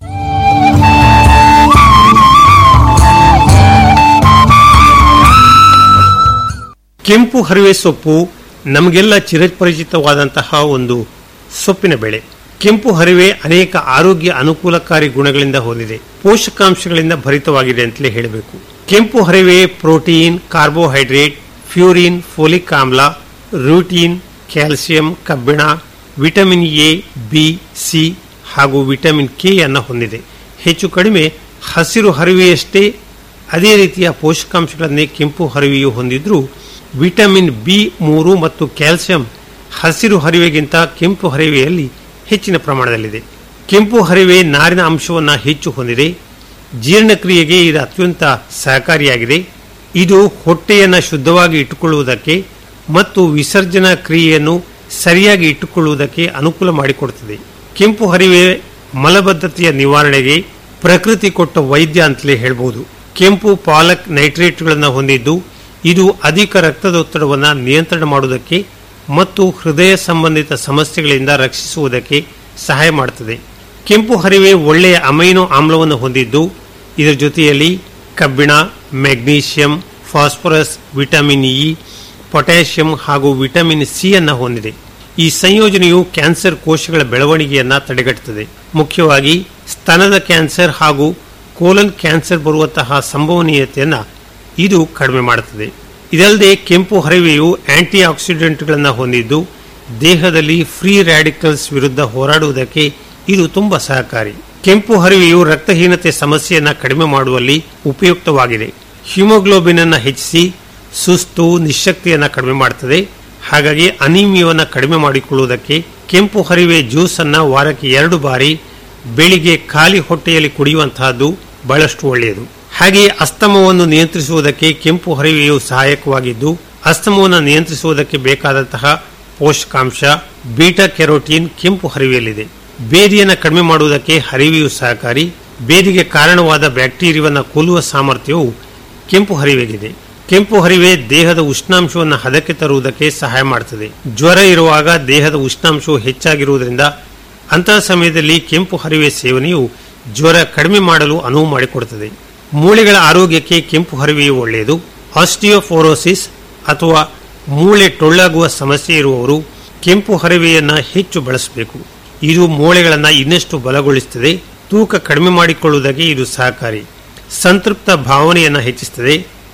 ಕೆಂಪು ಹರಿವೆ ಸೊಪ್ಪು ನಮಗೆಲ್ಲ ಚಿರಪರಿಚಿತವಾದಂತಹ ಒಂದು ಸೊಪ್ಪಿನ ಬೆಳೆ ಕೆಂಪು ಹರಿವೆ ಅನೇಕ ಆರೋಗ್ಯ ಅನುಕೂಲಕಾರಿ ಗುಣಗಳಿಂದ ಹೊಂದಿದೆ ಪೋಷಕಾಂಶಗಳಿಂದ ಭರಿತವಾಗಿದೆ ಅಂತಲೇ ಹೇಳಬೇಕು ಕೆಂಪು ಹರಿವೆ ಪ್ರೋಟೀನ್ ಕಾರ್ಬೋಹೈಡ್ರೇಟ್ ಫ್ಯೂರಿನ್ ಫೋಲಿಕ್ ಆಮ್ಲ ರೂಟೀನ್ ಕ್ಯಾಲ್ಸಿಯಂ ಕಬ್ಬಿಣ ವಿಟಮಿನ್ ಎ ಬಿ ಸಿ ಹಾಗೂ ವಿಟಮಿನ್ ಕೆ ಅನ್ನು ಹೊಂದಿದೆ ಹೆಚ್ಚು ಕಡಿಮೆ ಹಸಿರು ಹರಿವೆಯಷ್ಟೇ ಅದೇ ರೀತಿಯ ಪೋಷಕಾಂಶಗಳನ್ನೇ ಕೆಂಪು ಹರಿವೆಯು ಹೊಂದಿದ್ರೂ ವಿಟಮಿನ್ ಬಿ ಮೂರು ಮತ್ತು ಕ್ಯಾಲ್ಸಿಯಂ ಹಸಿರು ಹರಿವೆಗಿಂತ ಕೆಂಪು ಹರಿವೆಯಲ್ಲಿ ಹೆಚ್ಚಿನ ಪ್ರಮಾಣದಲ್ಲಿದೆ ಕೆಂಪು ಹರಿವೆ ನಾರಿನ ಅಂಶವನ್ನು ಹೆಚ್ಚು ಹೊಂದಿದೆ ಜೀರ್ಣಕ್ರಿಯೆಗೆ ಇದು ಅತ್ಯಂತ ಸಹಕಾರಿಯಾಗಿದೆ ಇದು ಹೊಟ್ಟೆಯನ್ನು ಶುದ್ಧವಾಗಿ ಇಟ್ಟುಕೊಳ್ಳುವುದಕ್ಕೆ ಮತ್ತು ವಿಸರ್ಜನಾ ಕ್ರಿಯೆಯನ್ನು ಸರಿಯಾಗಿ ಇಟ್ಟುಕೊಳ್ಳುವುದಕ್ಕೆ ಅನುಕೂಲ ಮಾಡಿಕೊಡುತ್ತದೆ ಕೆಂಪು ಹರಿವೆ ಮಲಬದ್ಧತೆಯ ನಿವಾರಣೆಗೆ ಪ್ರಕೃತಿ ಕೊಟ್ಟ ವೈದ್ಯ ಅಂತಲೇ ಹೇಳಬಹುದು ಕೆಂಪು ಪಾಲಕ್ ನೈಟ್ರೇಟ್ಗಳನ್ನು ಹೊಂದಿದ್ದು ಇದು ಅಧಿಕ ರಕ್ತದೊತ್ತಡವನ್ನು ನಿಯಂತ್ರಣ ಮಾಡುವುದಕ್ಕೆ ಮತ್ತು ಹೃದಯ ಸಂಬಂಧಿತ ಸಮಸ್ಯೆಗಳಿಂದ ರಕ್ಷಿಸುವುದಕ್ಕೆ ಸಹಾಯ ಮಾಡುತ್ತದೆ ಕೆಂಪು ಹರಿವೆ ಒಳ್ಳೆಯ ಅಮೈನೋ ಆಮ್ಲವನ್ನು ಹೊಂದಿದ್ದು ಇದರ ಜೊತೆಯಲ್ಲಿ ಕಬ್ಬಿಣ magnesium phosphorus vitamin E potassium ಹಾಗೂ ವಿಟಮಿನ್ ಸಿ ಅನ್ನು ಹೊಂದಿದೆ ಈ ಸಂಯೋಜನೆಯು ಕ್ಯಾನ್ಸರ್ ಕೋಶಗಳ ಬೆಳವಣಿಗೆಯನ್ನು ತಡೆಗಟ್ಟುತ್ತದೆ ಮುಖ್ಯವಾಗಿ ಸ್ತನದ ಕ್ಯಾನ್ಸರ್ ಹಾಗೂ ಕೋಲನ್ ಕ್ಯಾನ್ಸರ್ ಬರುವಂತಹ ಸಂಭವನೀಯತೆಯನ್ನು ಇದು ಕಡಿಮೆ ಮಾಡುತ್ತದೆ ಇದಲ್ಲದೆ ಕೆಂಪು ಹರಿವೆಯು ಆಂಟಿ ಆಕ್ಸಿಡೆಂಟ್ಗಳನ್ನು ಹೊಂದಿದ್ದು ದೇಹದಲ್ಲಿ ಫ್ರೀ ರ್ಯಾಡಿಕಲ್ಸ್ ವಿರುದ್ಧ ಹೋರಾಡುವುದಕ್ಕೆ ಇದು ತುಂಬಾ ಸಹಕಾರಿ ಕೆಂಪು ಹರಿವೆಯು ರಕ್ತಹೀನತೆ ಸಮಸ್ಯೆಯನ್ನು ಕಡಿಮೆ ಮಾಡುವಲ್ಲಿ ಉಪಯುಕ್ತವಾಗಿದೆ ಹಿಮೋಗ್ಲೋಬಿನ್ ಅನ್ನು ಹೆಚ್ಚಿಸಿ ಸುಸ್ತು ನಿಶಕ್ತಿಯನ್ನು ಕಡಿಮೆ ಮಾಡುತ್ತದೆ ಹಾಗಾಗಿ ಅನಿಮಿಯವನ್ನು ಕಡಿಮೆ ಮಾಡಿಕೊಳ್ಳುವುದಕ್ಕೆ ಕೆಂಪು ಹರಿವೆ ಜ್ಯೂಸ್ ಅನ್ನ ವಾರಕ್ಕೆ ಎರಡು ಬಾರಿ ಬೆಳಿಗ್ಗೆ ಖಾಲಿ ಹೊಟ್ಟೆಯಲ್ಲಿ ಕುಡಿಯುವಂತಹದ್ದು ಬಹಳಷ್ಟು ಒಳ್ಳೆಯದು ಹಾಗೆಯೇ ಅಸ್ತಮವನ್ನು ನಿಯಂತ್ರಿಸುವುದಕ್ಕೆ ಕೆಂಪು ಹರಿವೆಯು ಸಹಾಯಕವಾಗಿದ್ದು ಅಸ್ತಮವನ್ನು ನಿಯಂತ್ರಿಸುವುದಕ್ಕೆ ಬೇಕಾದಂತಹ ಪೋಷಕಾಂಶ ಬೀಟಾ ಕೆರೋಟಿನ್ ಕೆಂಪು ಹರಿವೆಯಲ್ಲಿದೆ ಬೇದಿಯನ್ನು ಕಡಿಮೆ ಮಾಡುವುದಕ್ಕೆ ಹರಿವೆಯು ಸಹಕಾರಿ ಬೇದಿಗೆ ಕಾರಣವಾದ ಬ್ಯಾಕ್ಟೀರಿಯಾವನ್ನು ಕೊಲ್ಲುವ ಸಾಮರ್ಥ್ಯವು ಕೆಂಪು ಹರಿವೆಗಿದೆ ಕೆಂಪು ಹರಿವೆ ದೇಹದ ಉಷ್ಣಾಂಶವನ್ನು ಹದಕ್ಕೆ ತರುವುದಕ್ಕೆ ಸಹಾಯ ಮಾಡುತ್ತದೆ ಜ್ವರ ಇರುವಾಗ ದೇಹದ ಉಷ್ಣಾಂಶವು ಹೆಚ್ಚಾಗಿರುವುದರಿಂದ ಅಂತಹ ಸಮಯದಲ್ಲಿ ಕೆಂಪು ಹರಿವೆ ಸೇವನೆಯು ಜ್ವರ ಕಡಿಮೆ ಮಾಡಲು ಅನುವು ಮಾಡಿಕೊಡುತ್ತದೆ ಮೂಳೆಗಳ ಆರೋಗ್ಯಕ್ಕೆ ಕೆಂಪು ಹರಿವೆಯು ಒಳ್ಳೆಯದು ಆಸ್ಟಿಯೋಫೋರೋಸಿಸ್ ಅಥವಾ ಮೂಳೆ ಟೊಳ್ಳಾಗುವ ಸಮಸ್ಯೆ ಇರುವವರು ಕೆಂಪು ಹರಿವೆಯನ್ನು ಹೆಚ್ಚು ಬಳಸಬೇಕು ಇದು ಮೂಳೆಗಳನ್ನು ಇನ್ನಷ್ಟು ಬಲಗೊಳಿಸುತ್ತದೆ ತೂಕ ಕಡಿಮೆ ಮಾಡಿಕೊಳ್ಳುವುದಕ್ಕೆ ಇದು ಸಹಕಾರಿ ಸಂತೃಪ್ತ ಭಾವನೆಯನ್ನು ಹೆಚ್ಚಿಸುತ್ತದೆ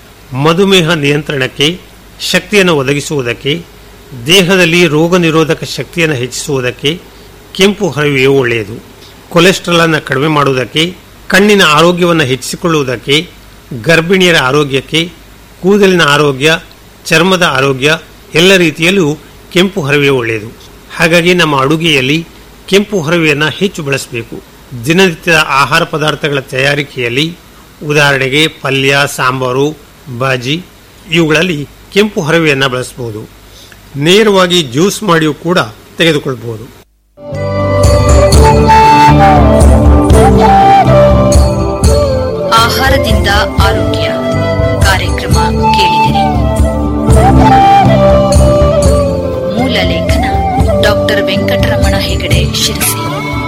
ಮಧುಮೇಹ ನಿಯಂತ್ರಣಕ್ಕೆ ಶಕ್ತಿಯನ್ನು ಒದಗಿಸುವುದಕ್ಕೆ ದೇಹದಲ್ಲಿ ರೋಗ ನಿರೋಧಕ ಶಕ್ತಿಯನ್ನು ಹೆಚ್ಚಿಸುವುದಕ್ಕೆ ಕೆಂಪು ಹರಿವೆಯು ಒಳ್ಳೆಯದು ಕೊಲೆಸ್ಟ್ರಾಲ್ ಅನ್ನು ಕಡಿಮೆ ಮಾಡುವುದಕ್ಕೆ ಕಣ್ಣಿನ ಆರೋಗ್ಯವನ್ನು ಹೆಚ್ಚಿಸಿಕೊಳ್ಳುವುದಕ್ಕೆ ಗರ್ಭಿಣಿಯರ ಆರೋಗ್ಯಕ್ಕೆ ಕೂದಲಿನ ಆರೋಗ್ಯ ಚರ್ಮದ ಆರೋಗ್ಯ ಎಲ್ಲ ರೀತಿಯಲ್ಲೂ ಕೆಂಪು ಹರಿವೆ ಒಳ್ಳೆಯದು ಹಾಗಾಗಿ ನಮ್ಮ ಅಡುಗೆಯಲ್ಲಿ ಕೆಂಪು ಹರಿವೆಯನ್ನು ಹೆಚ್ಚು ಬಳಸಬೇಕು ದಿನನಿತ್ಯದ ಆಹಾರ ಪದಾರ್ಥಗಳ ತಯಾರಿಕೆಯಲ್ಲಿ ಉದಾಹರಣೆಗೆ ಪಲ್ಯ ಸಾಂಬಾರು ಬಾಜಿ ಇವುಗಳಲ್ಲಿ ಕೆಂಪು ಹರಿವೆಯನ್ನು ಬಳಸಬಹುದು ನೇರವಾಗಿ ಜ್ಯೂಸ್ ಮಾಡಿಯೂ ಕೂಡ ತೆಗೆದುಕೊಳ್ಳಬಹುದು ಆಹಾರದಿಂದ ಆರೋಗ್ಯ ಕಾರ್ಯಕ್ರಮ ಕೇಳಿದಿರಿ ಮೂಲ ಲೇಖನ ಡಾಕ್ಟರ್ ವೆಂಕಟರಮಣ ಹೆಗಡೆ ಶಿರಸಿ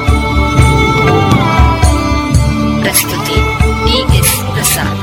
ಪ್ರಸ್ತುತಿ ಡಿಎಸ್ ಪ್ರಸಾದ್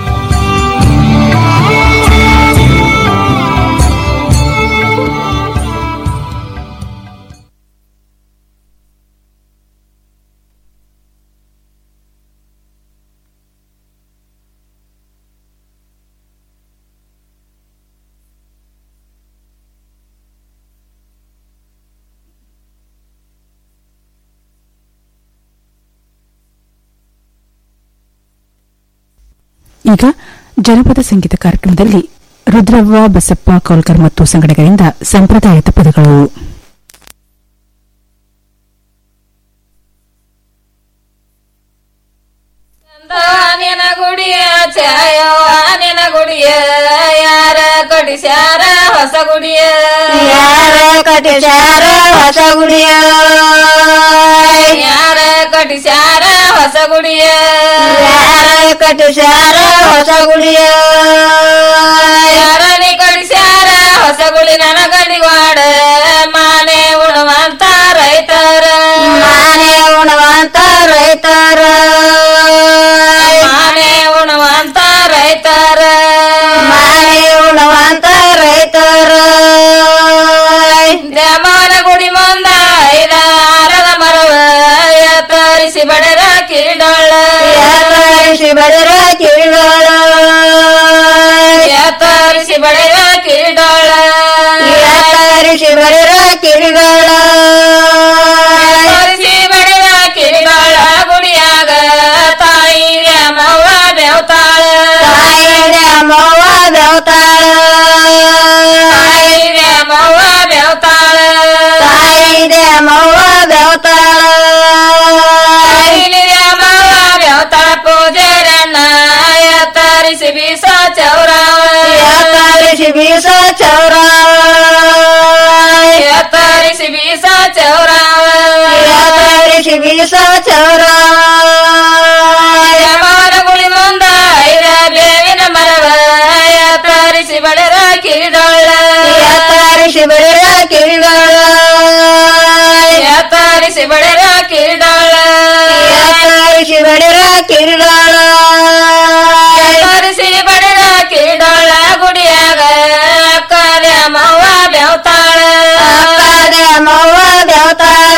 ಈಗ ಜನಪದ ಸಂಗೀತ ಕಾರ್ಯಕ್ರಮದಲ್ಲಿ ರುದ್ರವ್ವ ಬಸಪ್ಪ ಕೌಲ್ಕರ್ ಮತ್ತು ಸಂಗಡಿಗರಿಂದ ಸಂಪ್ರದಾಯದ ಪದಗಳು ನಿನ ಗುಡಿಯ ಛಾಯವ್ವ ನಿನ ಗುಡಿಯ ಯಾರ ಕಟಿಸ್ಯಾರ ಹೊಸ ಗುಡಿಯ ಯಾರ ಕಟಿಸ್ಯಾರ ಹೊಸ ಗುಡಿಯ ಯಾರ ಕಟಿಸ್ಯಾರ ಹೊಸ ಗುಡಿಯ ಯಾರ ಕಟಿಸ್ಯಾರ ಹೊಸ ಗುಡಿಯ ಯಾರನಿ ಕಟಿಸ್ಯಾರ ಹೊಸ ಗುಡಿ ನನ್ನ ಗಡಿವಾಡ ಮಾನೆ ಉಣವಂತ ರೈತರ ಮಾನೆ ಉಣವಂತ ರೈತರ ಮಾನೆ ಉಣವಂತ ರೈತರ ಮಾನೆ ಉಣವಂತ ರೈತರ ದ್ಯಾಮನ ಗುಡಿ ಮುಂದ ಐದಾರದ ಮರವ ಎತ್ತರಿಸಿ ಬಡರ ಕಿರಿಡೊಳ್ಳ ಎತ್ತರಿಸಿ ಬಡರ ಕಿರಿಡೊಳ್ಳ ಎತ್ತರಿಸಿ ಬಡರ ಕಿರಿಡೊಳ್ಳ ಎತ್ತರಿಸಿ ಬಡರ ಕಿರಿಡೊಳ್ಳ ಎತ್ತರಿಸಿ ಬಡರ ಕಿರಿಡೊಳ್ಳ ಗುಡಿಯಾಗ ತಾಯಿ ದ್ಯಾಮವ್ವ ಬೆವತಾಳ ತಾಯಿ ದ್ಯಾಮವ್ವ ಬೆವತಾಳ ತಾಯಿ ದ್ಯಾಮವ್ವ ಬೆವತಾಳ ತಾಯಿ ದ್ಯಾಮವ್ವ ಬೆವತಾಳ ತಾಯಿ ದ್ಯಾಮವ್ವ ಬೆವತಾಳ ಪೂಜಾರಣ್ಣ ಎತ್ತರಿಸಿ ಬೀಸ ಚೌರಾವ ಎತ್ತರಿಸಿ ಬೀಸ ಚೌರಾವ ಎತ್ತರಿಸಿ ಬೀಸ ಚೌರಾವ ಎತ್ತರಿಸಿ ಬೀಸ ಚೌರಾವ ಯಮನ ಗುಳಿ ಮುಂದ ಐದ ಬೇವಿನ ಮರವ ಎತ್ತರಿಸಿ ಬಡರ ಕಿರಿಡೊಳ್ಳ ಎತ್ತರಿಸಿ ಬಡರ ಕಿರಿಡೊಳ್ಳ ಎತ್ತರಿಸಿ ಬಡರ ಕಿರಿಡೊಳ್ಳ ಎತ್ತರಿಸಿ ಬಡರ ಕಿರಿಡೊಳ್ಳ ಎತ್ತರಿಸಿ ಬಡರ ಕಿರಿಡೊಳ್ಳ ಗುಡಿಯಾಗ ಅಕ್ಕದ ಮವ್ವ ಬೆವತಾಳ ಅಕ್ಕದ ಮವ್ವ ಬೆವತಾಳ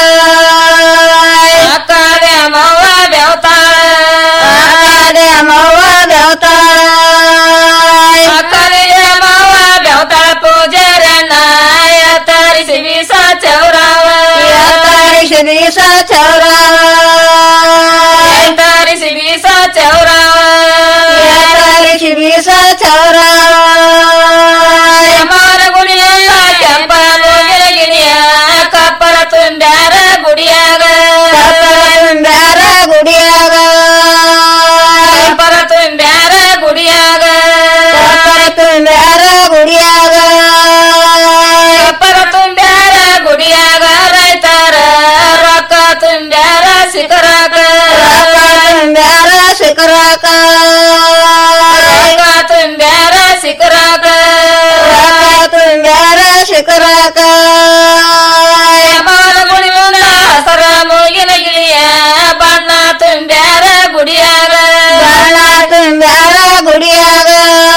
ಅಕ್ಕದ ಮವ್ವ ಬೆವತಾಳ ಅಕ್ಕದ ಮವ್ವ ಬೆವತಾಳ ಅಕ್ಕದ ಮವ್ವ ಬೆವತಾಳ ಪೂಜಾರಣ್ಣ ಎತ್ತರಿಸಿ ಬೀಸ ಚೌರಾವ ಎತ್ತರಿಸಿ ಬೀಸ ಚೌರಾವ ಎತ್ತರಿಸಿ ಬೀಸ ಚೌರಾವ ಎತ್ತರಿಸಿ ಬೀಸ ಚೌರಾವ ಯಮನ ಗುಡಿಯಲ್ಲ ಕೆಂಪ ಮೂಗಿನ ಗಿಣಿಯ ಕಪ್ಪಲ ತುಂಬ್ಯಾರ ಗುಡಿಯಾಗ ಕಪ್ಪಲ ತುಂಬ್ಯಾರ ಗುಡಿಯಾಗ ಕಪ್ಪಲ ತುಂಬ್ಯಾರ ಗುಡಿಯಾಗ ಕಪ್ಪಲ ತುಂಬ್ಯಾರ ಗುಡಿಯಾಗ ಕಪ್ಪಲ ತುಂಬ್ಯಾರ ಗುಡಿಯಾಗ ರೈತರ ರೊಕ್ಕ ತುಂಬ್ಯಾರ ಶಿಖರಾಕ ರೊಕ್ಕ ತುಂಬ್ಯಾರ ಶಿಖರಾಕ ರೊಕ್ಕ ತುಂಬ್ಯಾರ ಶಿಖರಾಕ ರೊಕ್ಕ ತುಂಬ್ಯಾರ ಶಿಖರಾಕ ಯಮನ ಗುಡಿ ಮುಂದ ಹಸರ ಮೂಗಿನ ಗಿಳಿಯ ಬಣ್ಣ ತುಂಬ್ಯಾರ ಗುಡಿಯಾಗ ಬಣ್ಣ ತುಂಬ್ಯಾರ ಗುಡಿಯಾಗ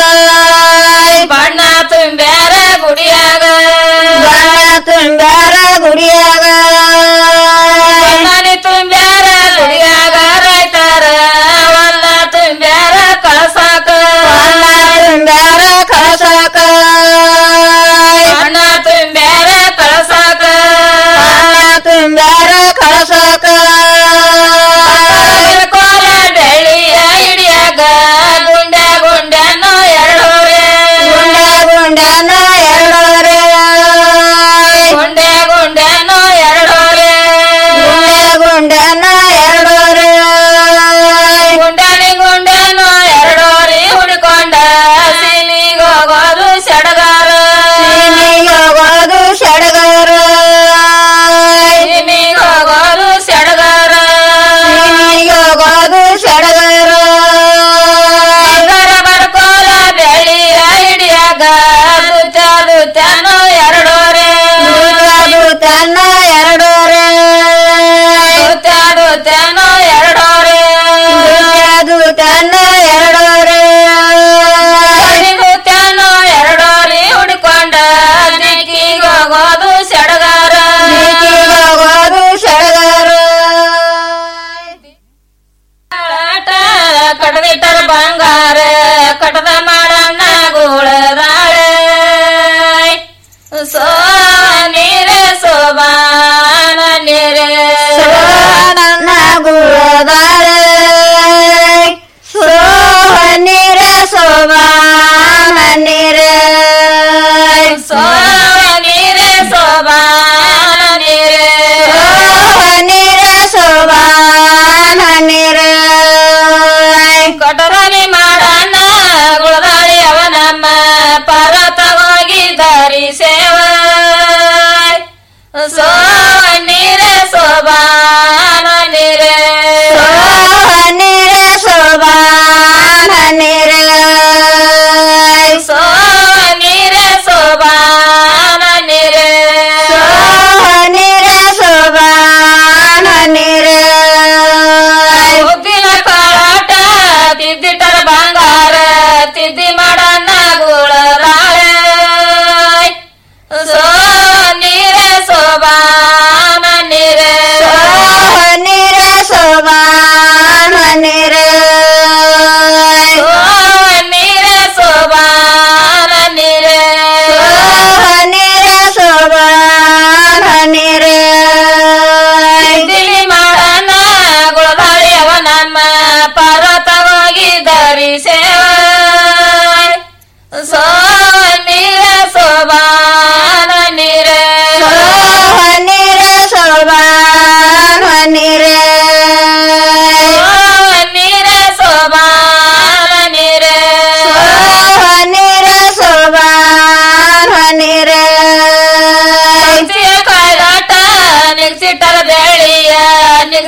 ಬಣ್ಣ ತುಂಬ್ಯಾರ ಗುಡಿಯಾಗ ಬಣ್ಣ ತುಂಬ್ಯಾರ ಗುಡಿಯಾಗ ಬಣ್ಣನಿ ತುಂಬ್ಯಾರ ಗುಡಿಯಾಗ ರೈತರ ವಲ್ಲ ತುಂಬ್ಯಾರ ಕಳಸಾಕ ವಲ್ಲ ತುಂಬ್ಯಾರ ಕಳಸಾಕ ಬಣ್ಣ ತುಂಬ್ಯಾರ ಕಳಸಾಕ ಬಣ್ಣ ತುಂಬ್ಯಾರ ಕಳಸಾಕ ಕೋಲ ಬೆಳ್ಳಿಯ ಹಿಡಿಯಾಗ ಗುಂಡ ಗುಂಡನು ಎರಡೋರೆ ಗುಂಡ ಗುಂಡನು ಎರಡೋರೆ ಗುಂಡೆ ಗುಂಡನು ಎರಡೋರೆ ಗುಂಡೆ ಗುಂಡನು ಎರಡೋರೆ ಗುಂಡನಿ ಗುಂಡನು ಎರಡೋರಿ ಹುಡ್ಕೊಂಡ ಸಿಲಿಗೋಗೋದು ಸಡಗಾರ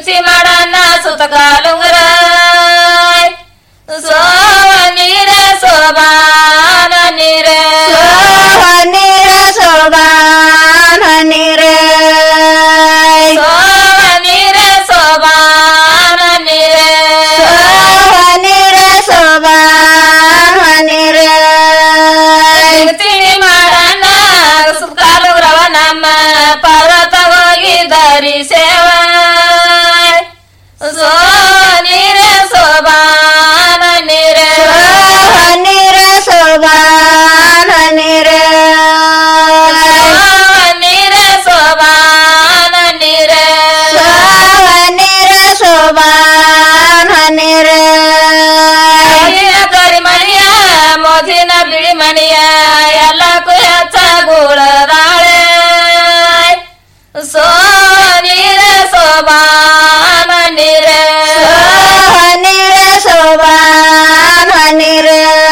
ಮಿರ್ಚಿ ಮಾಡಣ್ಣ ಸುತ್ತ ಕಾಲುಂಗರ ಸೋವ ನೀರ ಸೋಬಾನ ನೀರ ಸೋವ ನೀರ ಸೋಬಾನ ನೀರ ಸೋವ ನೀರ ಸೋಬಾನ ನೀರ ಸೋವ ನೀರ ಸೋಬಾನ ನೀರ ತಿಳಿ ಮಾಡಣ್ಣ ಸುತ್ತಾಲುಗ್ರವ ನಮ್ಮ ಪರ್ವತ ಹೋಗಿ ದಾರಿ ಸೇವ ಸೋ ನೀರ ಸೋಬಾನ ನೀರ ನೀರ ಸೋಬಾನ ನೀರ ನೀರ ಸೋಬಾನ ನೀರ ನೀರ ಸೋಬಾನ ನೀರ ಕರಿಮಣಿಯ ಮೋದಿನ ಬಿಳಿ ಮಣಿಯ ಎಲ್ಲಕ್ಕೂ ಹೆಚ್ಚ ಗುಳದಾಳೆ ಸೋ ನೀರ ಸೋಬಾನ ನೀರ ನೀರ ಸೋಬಾನ ನೀರ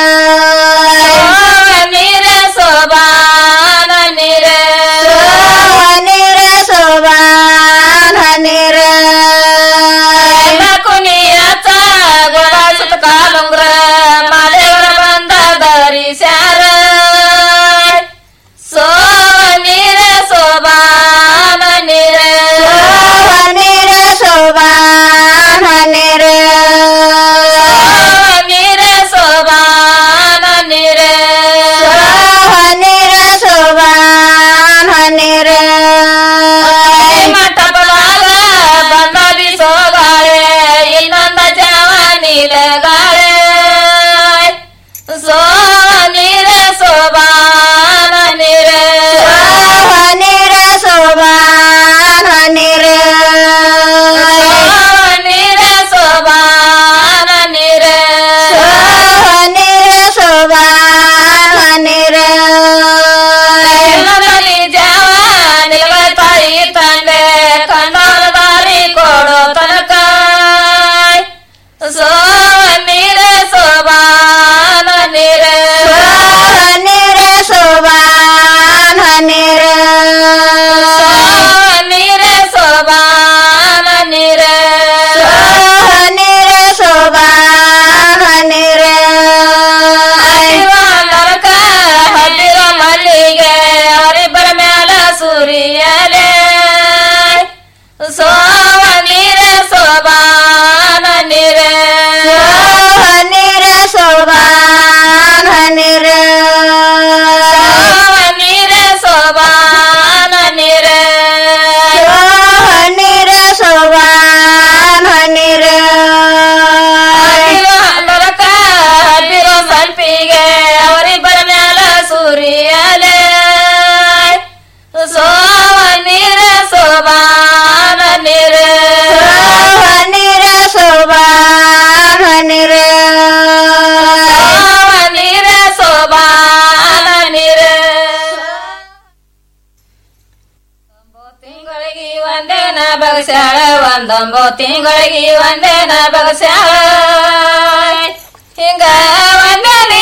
ನೀರ ಸೋಬಾನ ನೀರ ನೀರ ಸೋಬಾನ ನೀರ ಕುನಿಯತ ಗುಳ ಸುತ್ತ ಕಾಲುಂಗ್ರ ಮಾದೇವರ ಬಂದ ಧರಿಸ್ಯಾರ ಸೋ ನೀರ ಸೋಬಾನ ನೀರ ನೀರ ಸೋಬಾನ ನೀರ ನೀರ ಸೋಬಾನ ನೀರ ನೀರ ಸೋಬಾನ ನೀರ ಮಂಟಪದಾಗ ಬಂದ ಬಿಸೋಗಾಳೆ ಇನ್ನೊಂದ ಜಾವ ನೀಲಗಾಳೆ ಸೋ ನೀರ ಸೋಬಾನ ನೀರ ನೀರ ಸೋಬಾನ ನೀರ ನೀರ ಸೋಬಾನ ನೀರ ನೀರ ಸೋಬಾನ ನೀರ ಜಾವ ನಿಲ್ವ ತಾಯಿ ತಂದೆ ಕಂಡೋರ ದಾರಿ ಕೊಡೋ ತನಕ ಸೋ ನೀರ ಸೋಬಾನ ನೀರ ನೀರ ಸೋಬಾನ ನೀರ ನೀರ ಸೋಬಾನ ನೀರ ನೀರ ಸೋಬಾನ ನೀರ ನರಕ ಹತ್ತಿರ ಮಲ್ಲಿಗೆ ಅವರಿಬ್ಬರ ಮ್ಯಾಲ ಸೂರ್ಯಲೆ ಸೋವ ನೀರ ಸೋಬಾನ ನೀರ ನೀರ ಸೋಬಾನ ನೀರ ನೀರ ಸೋಬಾನ ನೀರ ನೀರ ಸೋಬಾನ ನೀರ ನರಕ ಹತ್ತಿರ ಸಂಪಿಗೆ ಅವರಿಬ್ಬರ ಮ್ಯಾಲ ಸೂರ್ಯಲೆ ಸೋವ ನೀರ ಸೋಬಾನ ನೀರ ನೀರ ಸೋಬಾನ ನೀರ ನೀರ ಸೋಬಾನ ನೀರ ತಿಂಗಳಿಗೆ ಒಂದೇನ ಬಗಸ್ಯಾಳ ಒಂದೊಂಬೋ ತಿಂಗಳಿಗೆ ಒಂದೇನ ಬಗಸ್ಯಾಳ ಹಿಂಗ ಒಂದೇನೆ